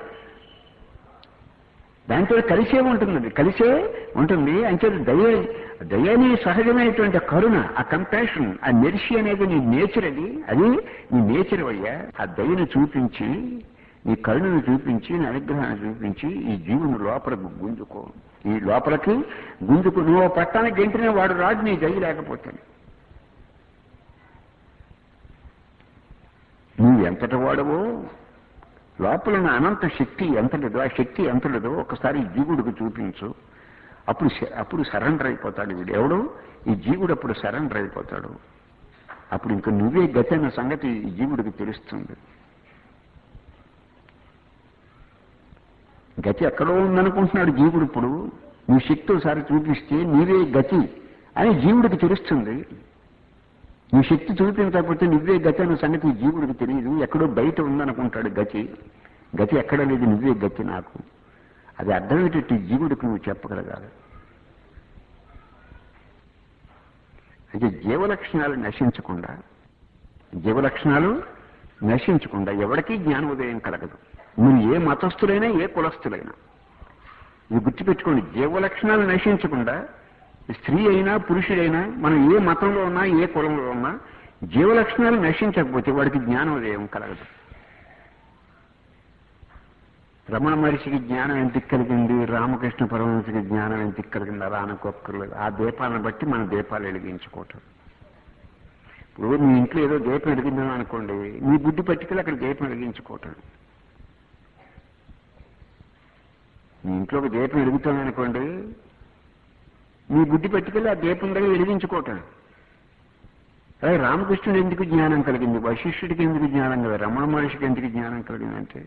దాంతో కలిసే ఉంటుంది కలిసే ఉంటుంది అంటే దయ దయని సహజమైనటువంటి కరుణ ఆ కంపాషన్ ఆ మెరిసి అనేది నీ నేచర్ అది అది నీ నేచర్ అయ్యా ఆ దయను చూపించి నీ కరుణను చూపించి నీ అనుగ్రహాన్ని చూపించి ఈ జీవుని లోపలకు గుంజుకో ఈ లోపలికి గుంజుకు నువ్వు ఓ పట్టానికి గెంటిన వాడు రాడు నీ దయ లేకపోతే నువ్వు ఎంతటి వాడవో లోపల ఉన్న అనంత శక్తి ఎంతటిదో ఆ శక్తి ఎంతటిదో ఒకసారి జీవుడికి చూపించు అప్పుడు స- అప్పుడు సరెండర్ అయిపోతాడు వీడు ఎవడు ఈ జీవుడు అప్పుడు సరెండర్ అయిపోతాడు అప్పుడు ఇంకా నువ్వే గతి అన్న సంగతి ఈ జీవుడికి తెలుస్తుంది గతి ఎక్కడో ఉందనుకుంటున్నాడు జీవుడు ఇప్పుడు నీ శక్తి ఒకసారి చూపిస్తే నీవే గతి అని జీవుడికి తెలుస్తుంది నీ శక్తి చూపించకపోతే నువ్వే గతి అనే సంగతి ఈ జీవుడికి తెలియదు ఎక్కడో బయట ఉందనుకుంటాడు గతి గతి ఎక్కడ లేదు నువ్వే గతి నాకు అది అర్థమయ్యేటట్టు ఈ జీవుడికి నువ్వు చెప్పగలగాలి అంటే జీవలక్షణాలు నశించకుండా జీవలక్షణాలు నశించకుండా ఎవరికీ జ్ఞానోదయం కలగదు మీరు ఏ మతస్థులైనా ఏ కులస్థులైనా ఇది గుర్తుపెట్టుకోండి జీవలక్షణాలు నశించకుండా స్త్రీ అయినా పురుషుడైనా మనం ఏ మతంలో ఉన్నా ఏ కులంలో ఉన్నా జీవలక్షణాలు నశించకపోతే వాడికి జ్ఞానోదయం కలగదు రమణ మహర్షికి జ్ఞానం ఎందుకు కలిగింది రామకృష్ణ పరమహంసకి జ్ఞానం ఎందుకు కలిగింది అలా అనుకోక్కర్లేదు ఆ దీపాలను బట్టి మన దీపాలు వెలిగించుకోవటం ఇప్పుడు మీ ఇంట్లో ఏదో దీపం వెలిగిందని అనుకోండి మీ బుద్ధి పట్టుకెళ్ళి అక్కడ దీపం వెలిగించుకోవటం మీ ఇంట్లో ఒక దీపం వెలుగుతుంది అనుకోండి మీ బుద్ధి పట్టుకెళ్ళి ఆ దీపం దగ్గర వెలిగించుకోవటం అదే రామకృష్ణుడు ఎందుకు జ్ఞానం కలిగింది వశిష్ఠుడికి ఎందుకు జ్ఞానం కదా రమణ మహర్షికి ఎందుకు జ్ఞానం కలిగిందంటే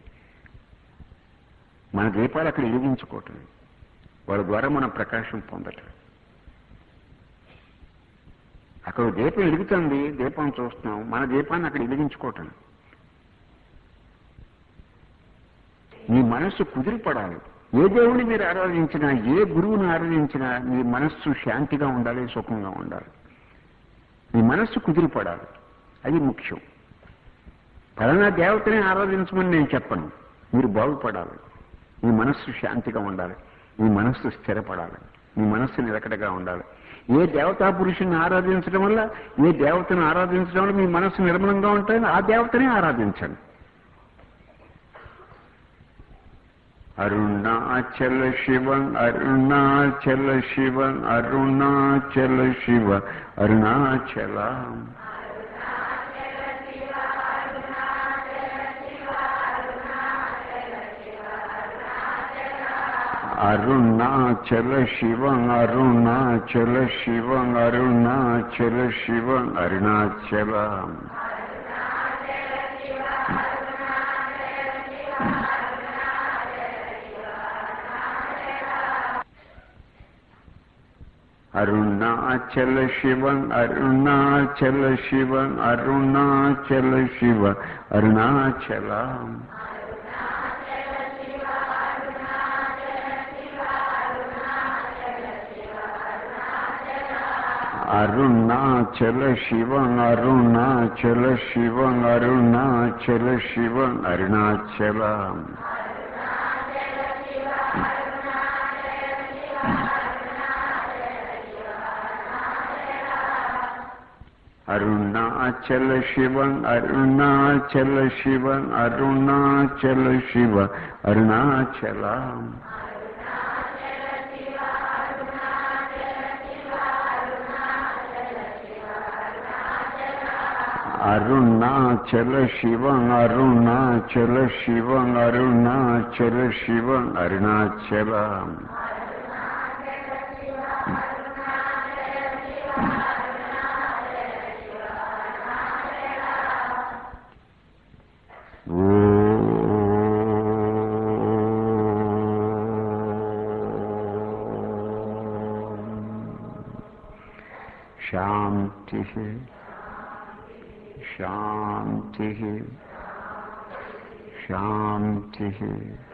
మన దీపాలు అక్కడ వెలిగించుకోవటం వాళ్ళ ద్వారా మనం ప్రకాశం పొందటం అక్కడ దీపం వెలుగుతుంది దీపం చూస్తున్నాం మన దీపాన్ని అక్కడ వెలిగించుకోవటం మీ మనస్సు కుదిరిపడాలి ఏ దేవుని మీరు ఆరాధించినా ఏ గురువుని ఆరాధించినా మీ మనస్సు శాంతిగా ఉండాలి సుఖంగా ఉండాలి మీ మనస్సు కుదిరిపడాలి అది ముఖ్యం పలానా దేవతని ఆరాధించమని నేను చెప్పను మీరు బాగుపడాలి మీ మనస్సు శాంతిగా ఉండాలి మీ మనస్సు స్థిరపడాలి మీ మనస్సు నిలకడగా ఉండాలి ఏ దేవతా పురుషుని ఆరాధించడం వల్ల ఏ దేవతను ఆరాధించడం వల్ల మీ మనస్సు నిర్మలంగా ఉంటుంది ఆ దేవతనే ఆరాధించండి అరుణాచల శివ అరుణాచల శివ అరుణాచల శివ అరుణాచల అరుణాచల శివ అరుణాచల శివ అరుణాచల శివ అరుణాచల అరుణాచల శివ అరుణాచల శివ అరుణాచల శివ అరుణాచల అరుణాచల శివ అరుణాచల శివ అరుణాచల శివ అరుణాచల అరుణాచల శివ అరుణాచల శివ అరుణాచల శివ అరుణాచల అరుణాచల శివ అరుణాచల శివ అరుణాచల శివ అరుణాచల శాంతి శాంతి శాంతి